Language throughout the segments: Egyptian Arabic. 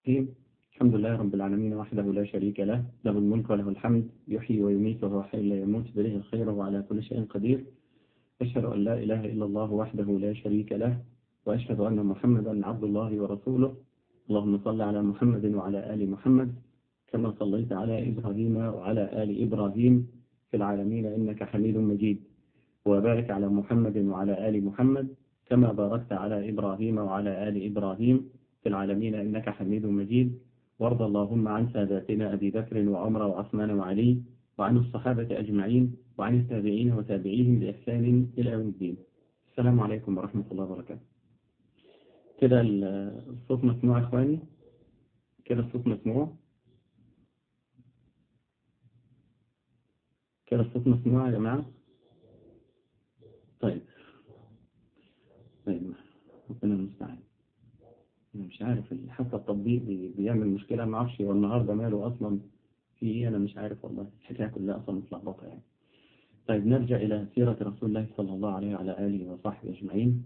الرحيم الحمد لله رب العالمين وحده لا شريك له له الملك وله الحمد يحيي ويميت وهو حي لا يموت بله الخير وعلى كل شيء قدير أشهد أن لا إله إلا الله وحده لا شريك له وأشهد أن محمدا عبد الله ورسوله اللهم صل على محمد وعلى آل محمد كما صليت على إبراهيم وعلى آل إبراهيم في العالمين إنك حميد مجيد وبارك على محمد وعلى آل محمد كما باركت على إبراهيم وعلى آل إبراهيم في العالمين إنك حميد مجيد وارض اللهم عن ساداتنا أبي بكر وعمر وعثمان وعلي وعن الصحابة أجمعين وعن التابعين وتابعيهم بإحسان إلى يوم الدين السلام عليكم ورحمة الله وبركاته كده الصوت مسموع يا إخواني كده الصوت مسموع كده الصوت مسموع يا جماعة طيب طيب ربنا المستعان أنا مش عارف حتى التطبيق بيعمل مشكلة ما اعرفش هو النهاردة ماله أصلا في إيه أنا مش عارف والله الحكاية كلها أصلا متلخبطة يعني طيب نرجع إلى سيرة رسول الله صلى الله عليه وعلى آله وصحبه أجمعين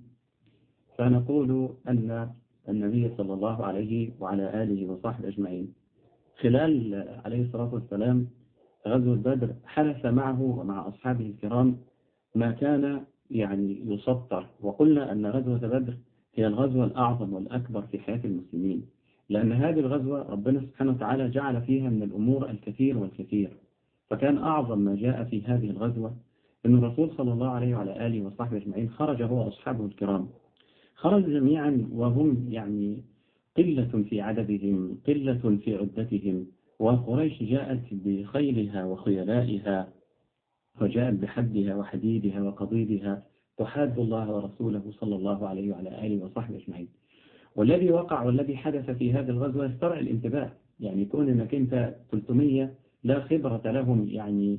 فنقول أن النبي صلى الله عليه وعلى آله وصحبه أجمعين خلال عليه الصلاة والسلام غزوة بدر حدث معه ومع أصحابه الكرام ما كان يعني يسطر وقلنا أن غزوة بدر هي الغزوة الأعظم والأكبر في حياة المسلمين لأن هذه الغزوة ربنا سبحانه وتعالى جعل فيها من الأمور الكثير والكثير فكان أعظم ما جاء في هذه الغزوة أن الرسول صلى الله عليه وعلى آله وصحبه أجمعين خرج هو وأصحابه الكرام خرج جميعا وهم يعني قلة في عددهم قلة في عدتهم وقريش جاءت بخيلها وخيلائها وجاءت بحدها وحديدها وقضيبها تحاد الله ورسوله صلى الله عليه وعلى آله وصحبه أجمعين والذي وقع والذي حدث في هذه الغزوة يسترعي الانتباه يعني يكون أنك أنت 300 لا خبرة لهم يعني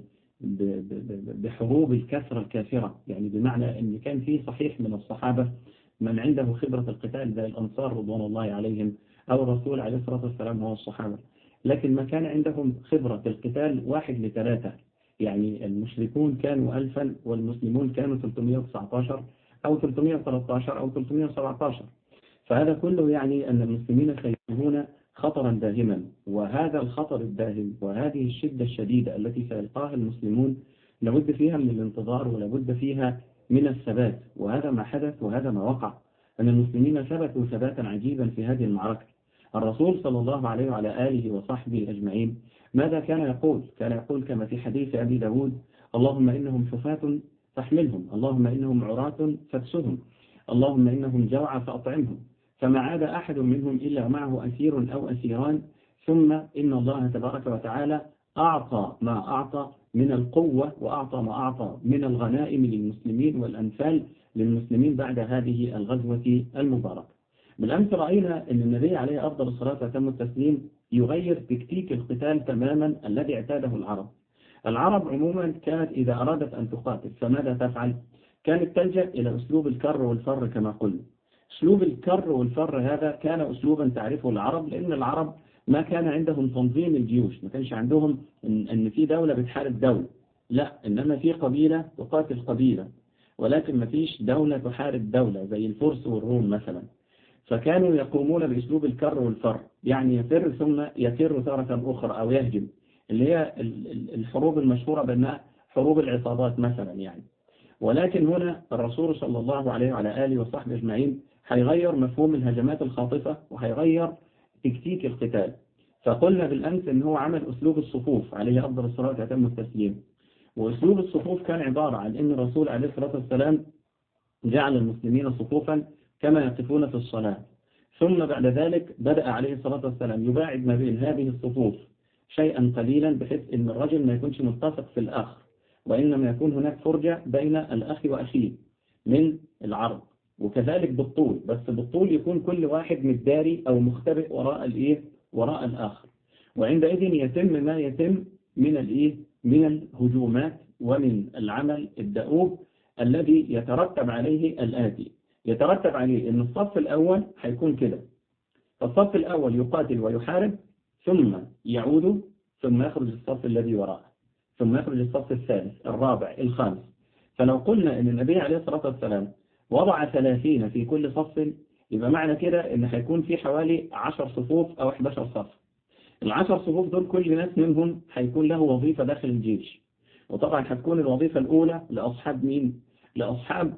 بحروب الكثرة الكافرة يعني بمعنى أن كان في صحيح من الصحابة من عنده خبرة القتال زي الأنصار رضوان الله عليهم أو الرسول عليه الصلاة والسلام هو الصحابة لكن ما كان عندهم خبرة القتال واحد لثلاثة يعني المشركون كانوا ألفا والمسلمون كانوا 319 أو 313 أو 317 فهذا كله يعني أن المسلمين سيواجهون خطرا داهما وهذا الخطر الداهم وهذه الشدة الشديدة التي سيلقاها المسلمون لابد فيها من الانتظار ولابد فيها من الثبات وهذا ما حدث وهذا ما وقع أن المسلمين ثبتوا ثباتا عجيبا في هذه المعركة الرسول صلى الله عليه وعلى آله وصحبه أجمعين ماذا كان يقول كان يقول كما في حديث أبي داود اللهم إنهم شفاة فاحملهم اللهم إنهم عراة فاكسهم اللهم إنهم جوع فأطعمهم فما عاد أحد منهم إلا معه أسير أو أسيران ثم إن الله تبارك وتعالى أعطى ما أعطى من القوة وأعطى ما أعطى من الغنائم للمسلمين والأنفال للمسلمين بعد هذه الغزوة المباركة بالأمس رأينا أن النبي عليه أفضل الصلاة وتم التسليم يغير تكتيك القتال تماما الذي اعتاده العرب العرب عموما كانت إذا أرادت أن تقاتل فماذا تفعل؟ كانت تلجأ إلى أسلوب الكر والفر كما قلنا أسلوب الكر والفر هذا كان أسلوبا تعرفه العرب لأن العرب ما كان عندهم تنظيم الجيوش ما كانش عندهم إن, إن في دولة بتحارب دولة لا إنما في قبيلة تقاتل قبيلة ولكن ما فيش دولة تحارب دولة زي الفرس والروم مثلا فكانوا يقومون بأسلوب الكر والفر يعني يفر ثم يكر ثارة أخرى أو يهجم اللي هي الحروب المشهورة بأنها حروب العصابات مثلا يعني ولكن هنا الرسول صلى الله عليه وعلى آله وصحبه أجمعين هيغير مفهوم الهجمات الخاطفة وهيغير تكتيك القتال فقلنا بالأمس أن هو عمل أسلوب الصفوف عليه أفضل الصلاة وأتم التسليم وأسلوب الصفوف كان عبارة عن أن الرسول عليه الصلاة والسلام جعل المسلمين صفوفا كما يقفون في الصلاة ثم بعد ذلك بدأ عليه الصلاة والسلام يباعد ما بين هذه الصفوف شيئا قليلا بحيث أن الرجل ما يكونش متفق في الآخر وإنما يكون هناك فرجة بين الأخ وأخيه من العرض وكذلك بالطول بس بالطول يكون كل واحد متداري أو مختبئ وراء الإيه وراء الآخر وعندئذ يتم ما يتم من الإيه من الهجومات ومن العمل الدؤوب الذي يترتب عليه الآتي يترتب عليه أن الصف الأول هيكون كده فالصف الأول يقاتل ويحارب ثم يعود ثم يخرج الصف الذي وراءه ثم يخرج الصف الثالث الرابع الخامس فلو قلنا أن النبي عليه الصلاة والسلام وضع ثلاثين في كل صف يبقى معنى كده ان هيكون في حوالي 10 صفوف او 11 صف العشر صفوف دول كل ناس منهم هيكون له وظيفة داخل الجيش وطبعا هتكون الوظيفة الأولى لأصحاب مين؟ لأصحاب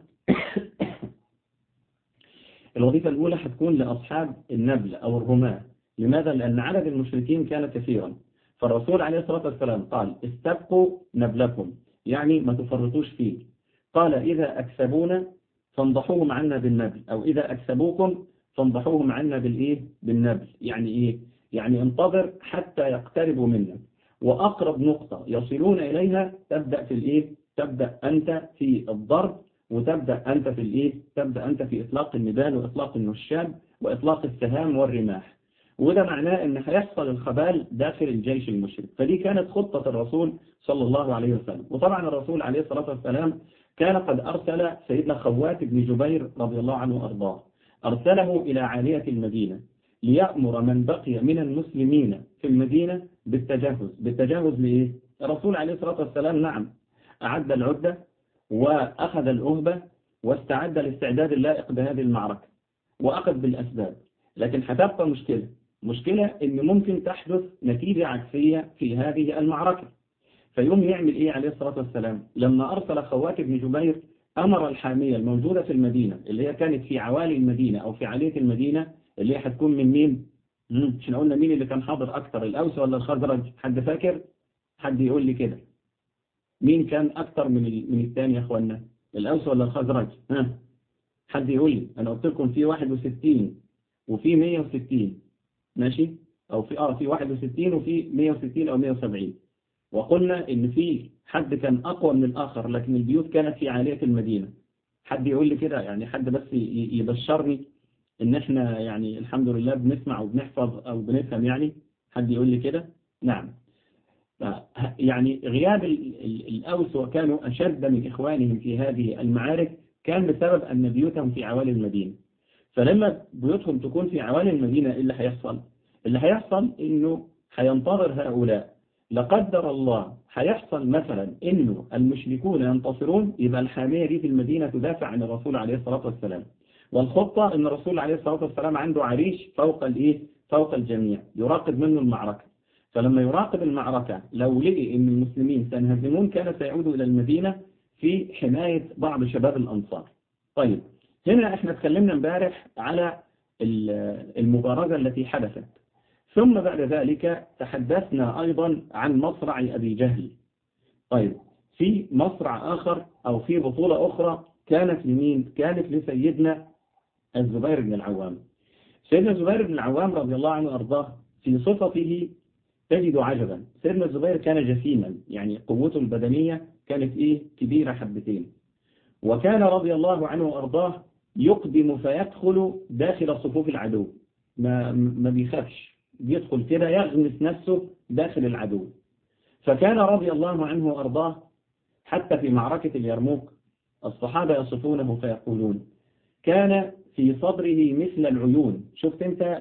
الوظيفة الأولى هتكون لأصحاب النبل أو الرماة لماذا؟ لأن عدد المشركين كان كثيرا فالرسول عليه الصلاة والسلام قال استبقوا نبلكم يعني ما تفرطوش فيه قال إذا أكسبونا فانضحوهم عنا بالنبل أو إذا أكسبوكم فانضحوهم عنا بالإيه؟ بالنبل يعني إيه؟ يعني انتظر حتى يقتربوا منك وأقرب نقطة يصلون إليها تبدأ في الإيه؟ تبدأ أنت في الضرب وتبدأ أنت في الإيه؟ تبدأ أنت في إطلاق النبال وإطلاق النشاب وإطلاق السهام والرماح وده معناه أن هيحصل الخبال داخل الجيش المشرك فدي كانت خطة الرسول صلى الله عليه وسلم وطبعا الرسول عليه الصلاة والسلام كان قد أرسل سيدنا خوات بن جبير رضي الله عنه وأرضاه أرسله إلى عالية المدينة ليأمر من بقي من المسلمين في المدينة بالتجهز بالتجهز لإيه؟ الرسول عليه الصلاة والسلام نعم أعد العدة وأخذ الأهبة واستعد الاستعداد اللائق بهذه المعركة وأخذ بالأسباب لكن هتبقى مشكلة مشكلة إن ممكن تحدث نتيجة عكسية في هذه المعركة فيوم يعمل إيه عليه الصلاة والسلام لما أرسل خوات بن جبير أمر الحامية الموجودة في المدينة اللي هي كانت في عوالي المدينة أو في علية المدينة اللي هي هتكون من مين مش قلنا مين اللي كان حاضر أكتر الأوس ولا الخزرج حد فاكر حد يقول لي كده مين كان أكتر من من الثاني يا أخوانا الأوس ولا الخزرج ها حد يقول لي أنا قلت لكم في 61 وفي 160 ماشي أو في آه في 61 وفي 160 أو 170 وقلنا إن في حد كان أقوى من الآخر لكن البيوت كانت في عالية المدينة حد يقول لي كده يعني حد بس يبشرني إن إحنا يعني الحمد لله بنسمع وبنحفظ أو بنفهم يعني حد يقول لي كده نعم يعني غياب الأوس وكانوا أشد من إخوانهم في هذه المعارك كان بسبب أن بيوتهم في عوالي المدينة فلما بيوتهم تكون في عوالي المدينة إيه اللي هيحصل اللي هيحصل إنه هينتظر هؤلاء لقدر الله هيحصل مثلا إنه المشركون ينتصرون يبقى الحامية دي في المدينة تدافع عن الرسول عليه الصلاة والسلام والخطة إن الرسول عليه الصلاة والسلام عنده عريش فوق الإيه فوق الجميع يراقب منه المعركة فلما يراقب المعركة لو لقي أن المسلمين سينهزمون كان سيعود إلى المدينة في حماية بعض شباب الأنصار طيب هنا احنا اتكلمنا امبارح على المبارزة التي حدثت ثم بعد ذلك تحدثنا أيضا عن مصرع أبي جهل طيب في مصرع آخر أو في بطولة أخرى كانت لمين كانت لسيدنا الزبير بن العوام سيدنا الزبير بن العوام رضي الله عنه وأرضاه في صفته تجد عجبا سيدنا الزبير كان جسيما يعني قوته البدنية كانت إيه كبيرة حبتين وكان رضي الله عنه وأرضاه يقدم فيدخل داخل صفوف العدو ما, ما بيخافش بيدخل كده يغمس نفسه داخل العدو فكان رضي الله عنه وأرضاه حتى في معركة اليرموك الصحابة يصفونه فيقولون كان في صدره مثل العيون شفت انت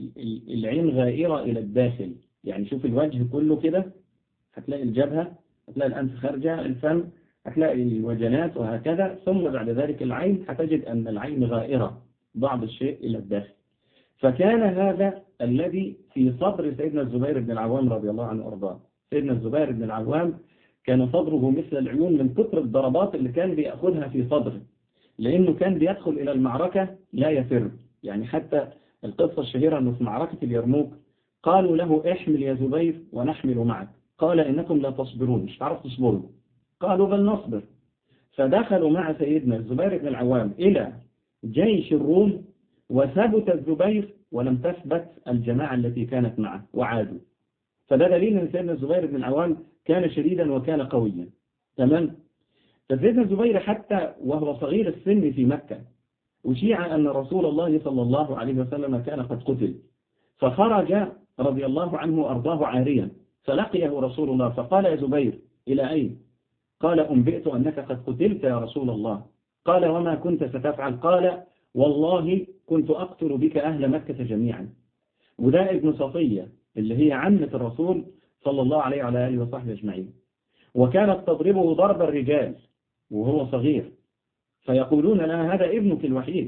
العين غائرة إلى الداخل يعني شوف الوجه كله كده هتلاقي الجبهة هتلاقي الأنف خارجة الفم هتلاقي الوجنات وهكذا ثم بعد ذلك العين هتجد أن العين غائرة بعض الشيء إلى الداخل فكان هذا الذي في صدر سيدنا الزبير بن العوام رضي الله عنه وارضاه سيدنا الزبير بن العوام كان صدره مثل العيون من كثر الضربات اللي كان بيأخذها في صدره لأنه كان بيدخل إلى المعركة لا يفر يعني حتى القصة الشهيرة أنه في معركة اليرموك قالوا له احمل يا زبير ونحمل معك قال إنكم لا تصبرون مش تعرف تصبروا قالوا بل نصبر فدخلوا مع سيدنا الزبير بن العوام إلى جيش الروم وثبت الزبير ولم تثبت الجماعة التي كانت معه وعادوا فده دليل أن سيدنا الزبير بن العوام كان شديدا وكان قويا تمام فسيدنا الزبير حتى وهو صغير السن في مكة وشيع أن رسول الله صلى الله عليه وسلم كان قد قتل فخرج رضي الله عنه أرضاه عاريا فلقيه رسول الله فقال يا زبير إلى أين قال أنبئت أنك قد قتلت يا رسول الله قال وما كنت ستفعل قال والله كنت أقتل بك أهل مكة جميعا وده ابن صفية اللي هي عمة الرسول صلى الله عليه وعلى آله وصحبه أجمعين وكانت تضربه ضرب الرجال وهو صغير فيقولون لها هذا ابنك الوحيد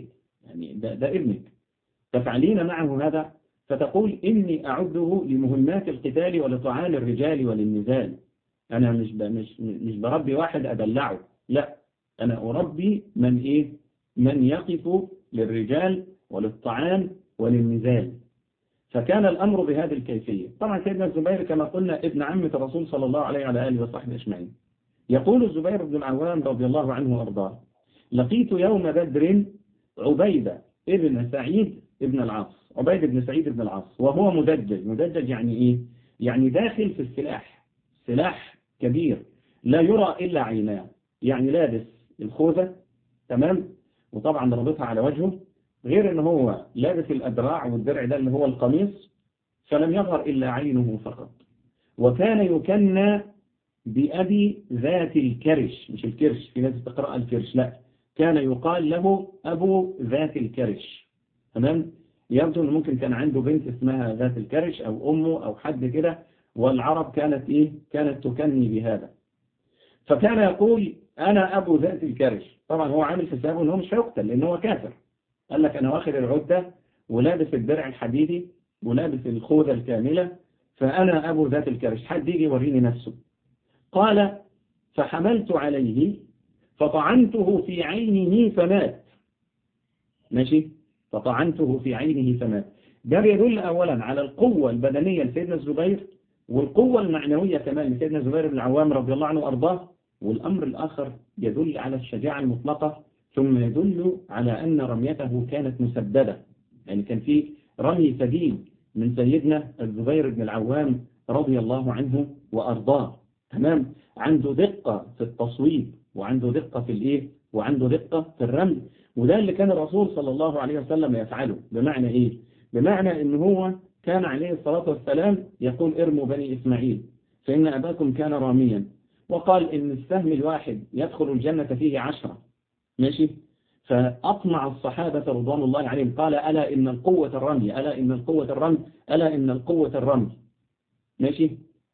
يعني ده, ده ابنك تفعلين معه هذا فتقول إني أعده لمهمات القتال ولطعام الرجال وللنزال أنا مش مش مش بربي واحد أدلعه لا أنا أربي من إيه من يقف للرجال وللطعام وللنزال فكان الأمر بهذه الكيفية طبعا سيدنا الزبير كما قلنا ابن عمة الرسول صلى الله عليه وعلى آله وصحبه أجمعين يقول الزبير بن العوام رضي الله عنه وأرضاه لقيت يوم بدر عبيدة ابن سعيد ابن العاص عبيد بن سعيد بن العاص وهو مدجج مدجج يعني إيه يعني داخل في السلاح سلاح كبير لا يرى إلا عيناه يعني لابس الخوذة تمام وطبعا ربطها على وجهه غير ان هو لابس الأدراع والدرع ده اللي هو القميص فلم يظهر إلا عينه فقط وكان يكنى بأبي ذات الكرش مش الكرش في ناس تقرأ الكرش لا كان يقال له أبو ذات الكرش تمام يبدو أنه ممكن كان عنده بنت اسمها ذات الكرش أو أمه أو حد كده والعرب كانت إيه كانت تكني بهذا فكان يقول أنا أبو ذات الكرش طبعا هو عامل حسابه أنه مش هيقتل لأنه هو كافر قال لك أنا واخد العدة ولابس الدرع الحديدي ولابس الخوذة الكاملة فأنا أبو ذات الكرش حد يجي يوريني نفسه قال فحملت عليه فطعنته في عينه فمات ماشي فطعنته في عينه فمات ده بيدل أولا على القوة البدنية لسيدنا الزبير والقوة المعنوية كمان لسيدنا الزبير بن العوام رضي الله عنه وأرضاه والأمر الآخر يدل على الشجاعة المطلقة ثم يدل على أن رميته كانت مسددة يعني كان في رمي سديد من سيدنا الزبير بن العوام رضي الله عنه وأرضاه تمام عنده دقة في التصويب وعنده دقة في الإيه وعنده دقة في الرمي وده اللي كان الرسول صلى الله عليه وسلم يفعله بمعنى إيه بمعنى إن هو كان عليه الصلاة والسلام يقول ارموا بني إسماعيل فإن أباكم كان راميا وقال إن السهم الواحد يدخل الجنة فيه عشرة ماشي فأطمع الصحابة رضوان الله عليهم قال ألا إن القوة الرمي ألا إن القوة الرمي ألا إن القوة الرمي ماشي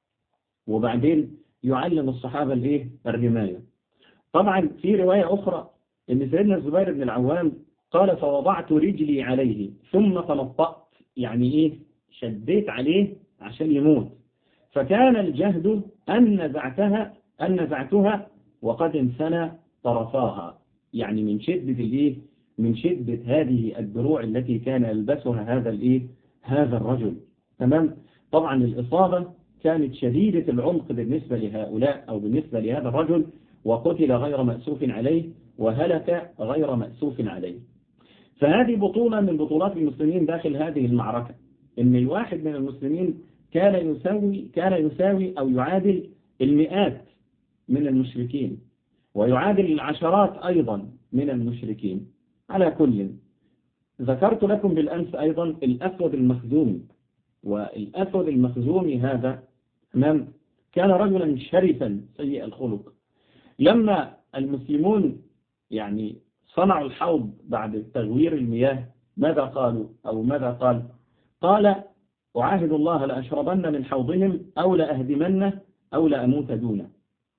وبعدين يعلم الصحابة الايه الرماية طبعا في رواية أخرى إن سيدنا الزبير بن العوام قال فوضعت رجلي عليه ثم تنطأت يعني إيه شديت عليه عشان يموت فكان الجهد أن نزعتها أن نزعتها وقد انثنى طرفاها يعني من شدة الإيه من شدة هذه الدروع التي كان يلبسها هذا الإيه هذا الرجل تمام طبعا الإصابة كانت شديدة العمق بالنسبة لهؤلاء أو بالنسبة لهذا الرجل وقتل غير مأسوف عليه وهلك غير مأسوف عليه فهذه بطولة من بطولات المسلمين داخل هذه المعركة إن الواحد من المسلمين كان يساوي كان يساوي أو يعادل المئات من المشركين ويعادل العشرات أيضا من المشركين على كل ذكرت لكم بالأمس أيضا الأسود المخزومي والأسود المخزومي هذا تمام كان رجلا شرفا سيء الخلق لما المسلمون يعني صنعوا الحوض بعد تغوير المياه ماذا قالوا أو ماذا قال قال أعاهد الله لأشربن من حوضهم أو لأهدمنه أو لأموت دونه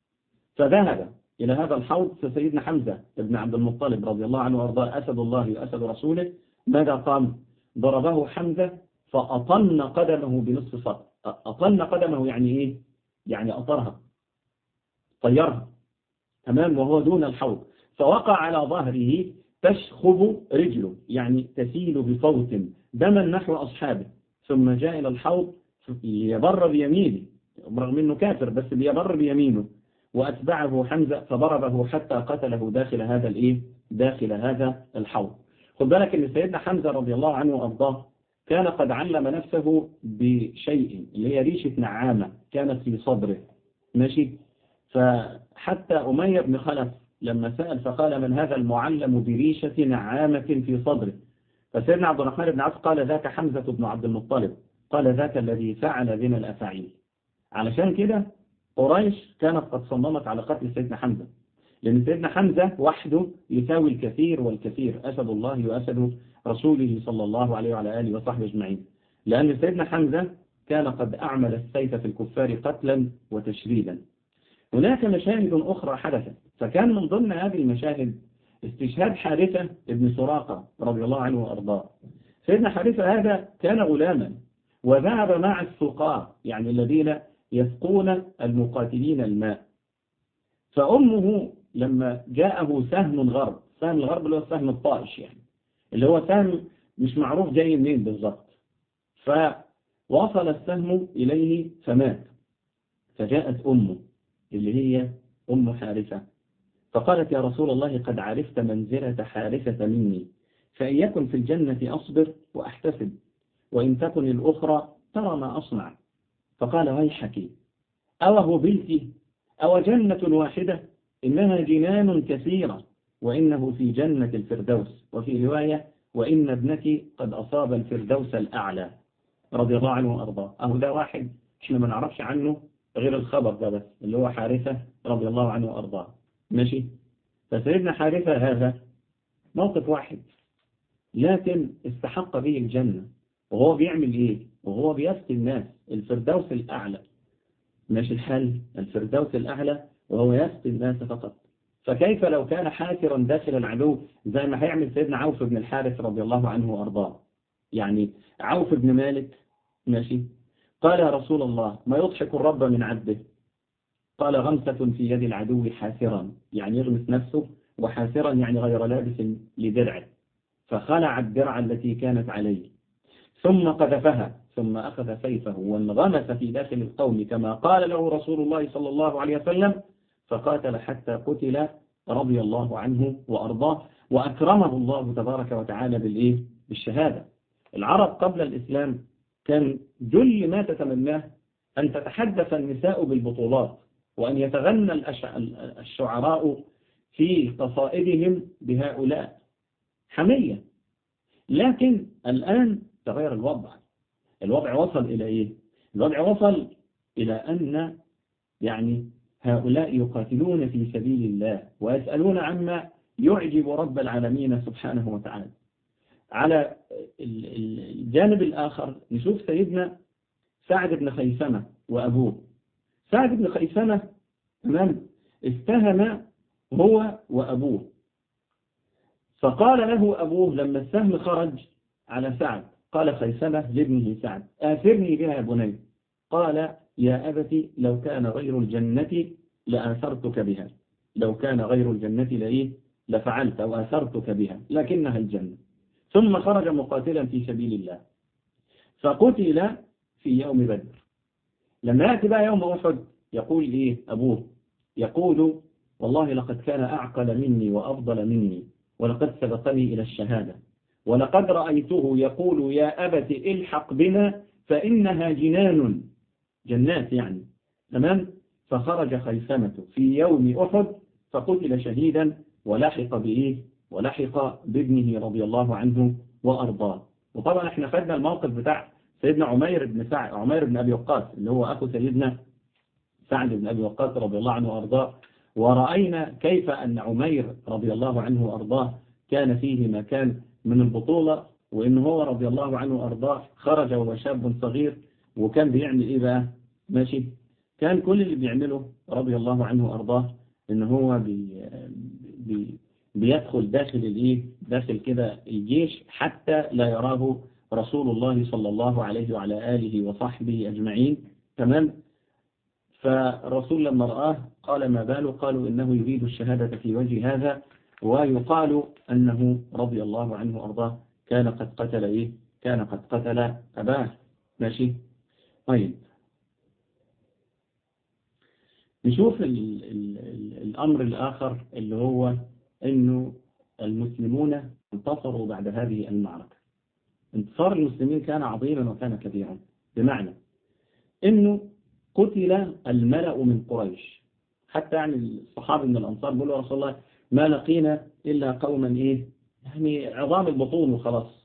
فذهب إلى هذا الحوض فسيدنا حمزة بن عبد المطلب رضي الله عنه وارضاه أسد الله وأسد رسوله ماذا قام ضربه حمزة فأطن قدمه بنصف صدر أطن قدمه يعني إيه يعني أطرها طيرها تمام وهو دون الحوض فوقع على ظهره تشخب رجله يعني تسيل بصوت دما نحو أصحابه ثم جاء إلى الحوض ليبر بيمينه رغم أنه كافر بس ليبر بيمينه وأتبعه حمزة فضربه حتى قتله داخل هذا الإيه داخل هذا الحوض خد بالك أن سيدنا حمزة رضي الله عنه وأرضاه كان قد علم نفسه بشيء اللي هي ريشة نعامة كانت في صدره ماشي فحتى أمية بن خلف لما سأل فقال من هذا المعلم بريشة نعامة في صدره فسيدنا عبد الرحمن بن عوف قال ذاك حمزة بن عبد المطلب قال ذاك الذي فعل بنا الأفاعيل علشان كده قريش كانت قد صممت على قتل سيدنا حمزة لأن سيدنا حمزة وحده يساوي الكثير والكثير أسد الله وأسد رسوله صلى الله عليه وعلى آله وصحبه أجمعين لأن سيدنا حمزة كان قد أعمل السيف في الكفار قتلا وتشريدا هناك مشاهد أخرى حدثت فكان من ضمن هذه المشاهد استشهاد حارثة ابن سراقة رضي الله عنه وأرضاه سيدنا حارثة هذا كان غلاما وذهب مع السقاة يعني الذين يسقون المقاتلين الماء فأمه لما جاءه سهم غرب سهم الغرب اللي هو السهم الطائش يعني اللي هو سهم مش معروف جاي منين بالظبط فوصل السهم إليه فمات فجاءت أمه اللي هي أم حارثة فقالت يا رسول الله قد عرفت منزلة حارثة مني فإن يكن في الجنة أصبر وأحتسب وإن تكن الأخرى ترى ما أصنع فقال ويحك أوه بلتي أو جنة واحدة إنها جنان كثيرة وإنه في جنة الفردوس وفي رواية وإن ابنك قد أصاب الفردوس الأعلى رضي الله عنه وأرضاه أهو ده واحد إحنا ما نعرفش عنه غير الخبر ده بس اللي هو حارثة رضي الله عنه وأرضاه ماشي فسيدنا حارثة هذا موقف واحد لكن استحق به الجنة وهو بيعمل ايه وهو بيسقي الناس الفردوس الأعلى ماشي الحل الفردوس الأعلى وهو يسقي الناس فقط فكيف لو كان حاسرا داخل العدو زي ما هيعمل سيدنا عوف بن الحارث رضي الله عنه وأرضاه يعني عوف بن مالك ماشي قال يا رسول الله ما يضحك الرب من عبده قال غمسة في يد العدو حاسرا يعني يغمس نفسه وحاسرا يعني غير لابس لدرعه فخلع الدرع التي كانت عليه ثم قذفها ثم أخذ سيفه وانغمس في داخل القوم كما قال له رسول الله صلى الله عليه وسلم فقاتل حتى قتل رضي الله عنه وأرضاه وأكرمه الله تبارك وتعالى بالإيه؟ بالشهادة العرب قبل الإسلام كان جل ما تتمناه أن تتحدث النساء بالبطولات وأن يتغنى الشعراء في قصائدهم بهؤلاء حمية لكن الآن تغير الوضع الوضع وصل إلى إيه الوضع وصل إلى أن يعني هؤلاء يقاتلون في سبيل الله ويسألون عما يعجب رب العالمين سبحانه وتعالى على الجانب الآخر نشوف سيدنا سعد بن خيثمة وأبوه سعد بن خيثمة تمام استهم هو وأبوه فقال له أبوه لما السهم خرج على سعد قال خيثمة لابنه سعد آثرني بها يا بني قال يا أبت لو كان غير الجنة لآثرتك بها لو كان غير الجنة لإيه لفعلت أو آثرتك بها لكنها الجنة ثم خرج مقاتلا في سبيل الله فقتل في يوم بدر لما يأتي بقى يوم أحد يقول إيه أبوه يقول والله لقد كان أعقل مني وأفضل مني ولقد سبقني إلى الشهادة ولقد رأيته يقول يا أبت الحق بنا فإنها جنان جنات يعني تمام فخرج خيثمة في يوم أحد فقتل شهيدا ولحق بإيه ولحق بابنه رضي الله عنه وأرضاه وطبعا احنا خدنا الموقف بتاع سيدنا عمير بن سعد عمير بن أبي وقاص اللي هو أخو سيدنا سعد بن أبي وقاص رضي الله عنه وأرضاه ورأينا كيف أن عمير رضي الله عنه وأرضاه كان فيه مكان من البطولة وإن هو رضي الله عنه وأرضاه خرج وهو شاب صغير وكان بيعمل إيه بقى ماشي كان كل اللي بيعمله رضي الله عنه وأرضاه إن هو بي بي بيدخل داخل الإيه داخل كده الجيش حتى لا يراه رسول الله صلى الله عليه وعلى آله وصحبه أجمعين تمام فالرسول لما رآه قال ما باله قالوا إنه يريد الشهادة في وجه هذا ويقال أنه رضي الله عنه وأرضاه كان قد قتل إيه كان قد قتل أباه ماشي طيب نشوف ال ال ال الأمر الآخر اللي هو أنه المسلمون انتصروا بعد هذه المعركة انتصار المسلمين كان عظيما وكان كبيرا بمعنى أنه قتل الملأ من قريش حتى يعني الصحابة من الأنصار بيقولوا يا رسول الله ما لقينا إلا قوما إيه يعني عظام البطون وخلاص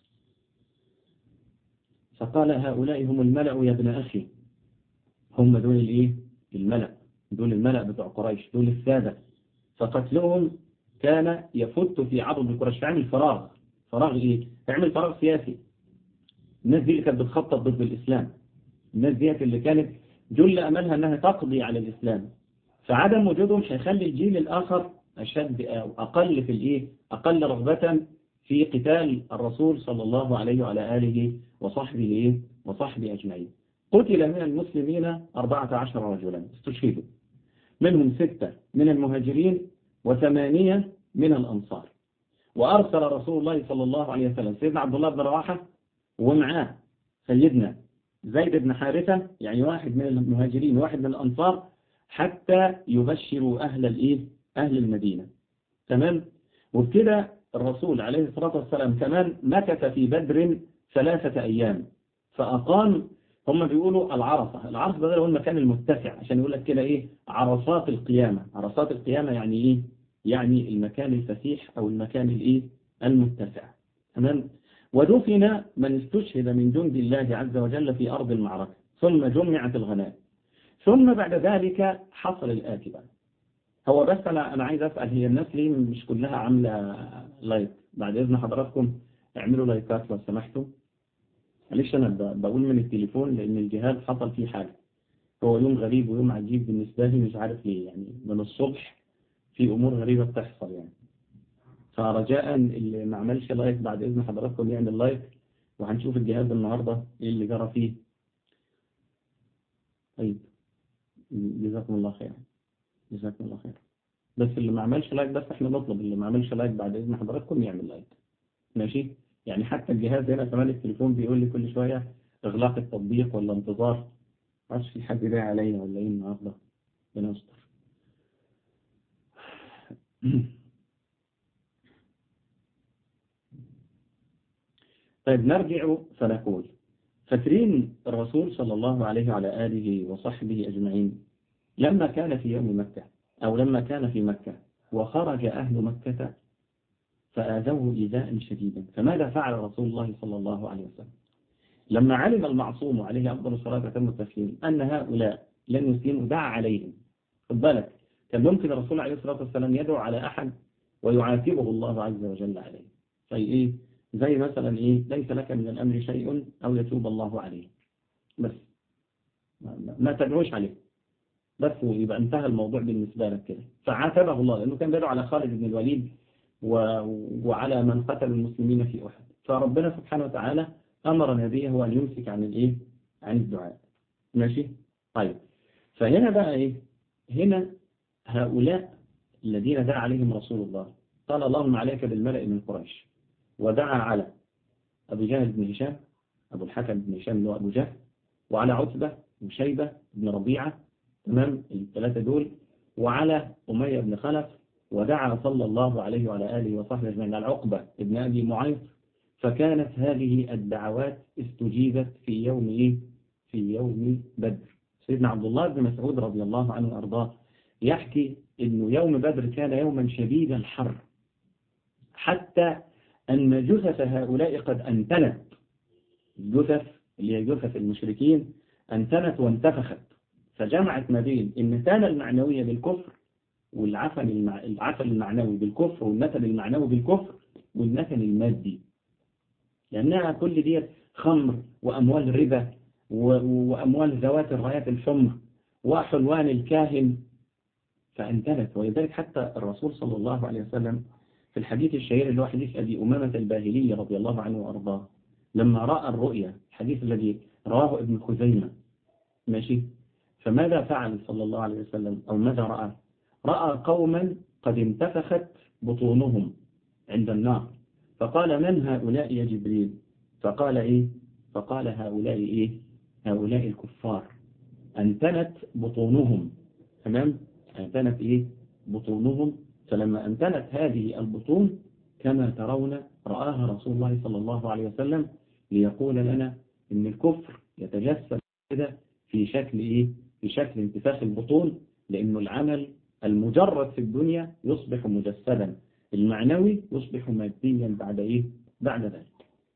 فقال هؤلاء هم الملأ يا ابن أخي هم دول الإيه الملأ دول الملأ بتوع قريش دول السادة فقتلهم كان يفت في عضد قريش يعمل فراغ فراغ إيه يعمل فراغ سياسي الناس دي اللي كانت بتخطط ضد الإسلام الناس ديت اللي كانت جل أملها أنها تقضي على الإسلام فعدم وجودهم هيخلي الجيل الآخر أشد أو أقل في الإيه أقل رغبة في قتال الرسول صلى الله عليه وعلى آله وصحبه إيه وصحبه أجمعين قتل من المسلمين 14 رجلا استشهدوا منهم ستة من المهاجرين وثمانية من الأنصار وأرسل رسول الله صلى الله عليه وسلم سيدنا عبد الله بن رواحة ومعاه سيدنا زيد بن حارثة يعني واحد من المهاجرين واحد من الأنصار حتى يبشروا أهل الإيه أهل المدينة تمام وبكده الرسول عليه الصلاة والسلام كمان مكث في بدر ثلاثة أيام فأقام هم بيقولوا العرصة العرصة ده هو المكان المتسع عشان يقول لك كده إيه عرصات القيامة عرصات القيامة يعني إيه يعني المكان الفسيح أو المكان الإيه المتسع تمام ودفن من استشهد من جند الله عز وجل في أرض المعركة ثم جمعت الغنائم ثم بعد ذلك حصل الآتي بقى هو بس أنا أنا عايز أسأل هي الناس ليه مش كلها عاملة لايك بعد إذن حضراتكم اعملوا لايكات لو سمحتوا معلش أنا بقول من التليفون لأن الجهاز حصل فيه حاجة هو يوم غريب ويوم عجيب بالنسبة لي مش عارف ليه يعني من الصبح في أمور غريبة بتحصل يعني فرجاء اللي ما عملش لايك بعد إذن حضراتكم يعمل لايك وهنشوف الجهاز النهاردة إيه اللي جرى فيه طيب جزاكم الله خير جزاكم الله خير بس اللي ما عملش لايك بس احنا نطلب اللي ما عملش لايك بعد إذن حضراتكم يعمل لايك ماشي يعني حتى الجهاز هنا كمان التليفون بيقول لي كل شوية إغلاق التطبيق ولا انتظار معرفش في حد جاي عليا ولا إيه النهاردة ربنا يستر طيب نرجع فنقول فاكرين الرسول صلى الله عليه وعلى آله وصحبه أجمعين لما كان في يوم مكة أو لما كان في مكة وخرج أهل مكة فآذوه إيذاء شديدا فماذا فعل رسول الله صلى الله عليه وسلم لما علم المعصوم عليه أفضل الصلاة وتم التسليم أن هؤلاء لن يسلموا دعا عليهم خد بالك كان ممكن الرسول عليه الصلاة والسلام يدعو على أحد ويعاتبه الله عز وجل عليه في إيه زي مثلا إيه ليس لك من الأمر شيء أو يتوب الله عليه بس ما تدعوش عليه بس يبقى انتهى الموضوع بالنسبة لك كده فعاتبه الله لأنه كان بيدعو على خالد بن الوليد و... وعلى من قتل المسلمين في أحد فربنا سبحانه وتعالى أمر نبيه أن يمسك عن الإيه عن الدعاء ماشي طيب فهنا بقى إيه هنا هؤلاء الذين دعا عليهم رسول الله قال اللهم عليك بالملأ من قريش ودعا على أبو جهل بن هشام أبو الحكم بن هشام اللي هو أبو جهل وعلى عتبة وشيبة بن ربيعة تمام الثلاثة دول وعلى أمية بن خلف ودعا صلى الله عليه وعلى آله وصحبه أجمعين على عقبة ابن أبي معيط فكانت هذه الدعوات استجيبت في يوم إيه؟ في يوم بدر سيدنا عبد الله بن مسعود رضي الله عنه وأرضاه يحكي أنه يوم بدر كان يوما شديد الحر حتى أن جثث هؤلاء قد أنتنت الجثث اللي هي جثث المشركين أنتنت وانتفخت فجمعت ما بين النتانة المعنوية بالكفر والعفن المع... العفن المعنوي بالكفر والنتن المعنوي بالكفر والنتن المادي لأنها كل دي خمر وأموال ربا و... وأموال ذوات الرايات الحمر وحلوان الكاهن فانتنت ولذلك حتى الرسول صلى الله عليه وسلم في الحديث الشهير اللي هو حديث أبي أمامة الباهلي رضي الله عنه وأرضاه لما رأى الرؤيا الحديث الذي رواه ابن خزيمة ماشي فماذا فعل صلى الله عليه وسلم أو ماذا رأى رأى قوما قد انتفخت بطونهم عند النار فقال من هؤلاء يا جبريل فقال إيه فقال هؤلاء إيه هؤلاء الكفار أنتنت بطونهم تمام أنتنت إيه بطونهم فلما أنتنت هذه البطون كما ترون رآها رسول الله صلى الله عليه وسلم ليقول لنا إن الكفر يتجسد كده في شكل إيه في شكل انتفاخ البطون لأنه العمل المجرد في الدنيا يصبح مجسدا المعنوي يصبح ماديا بعد إيه بعد ذلك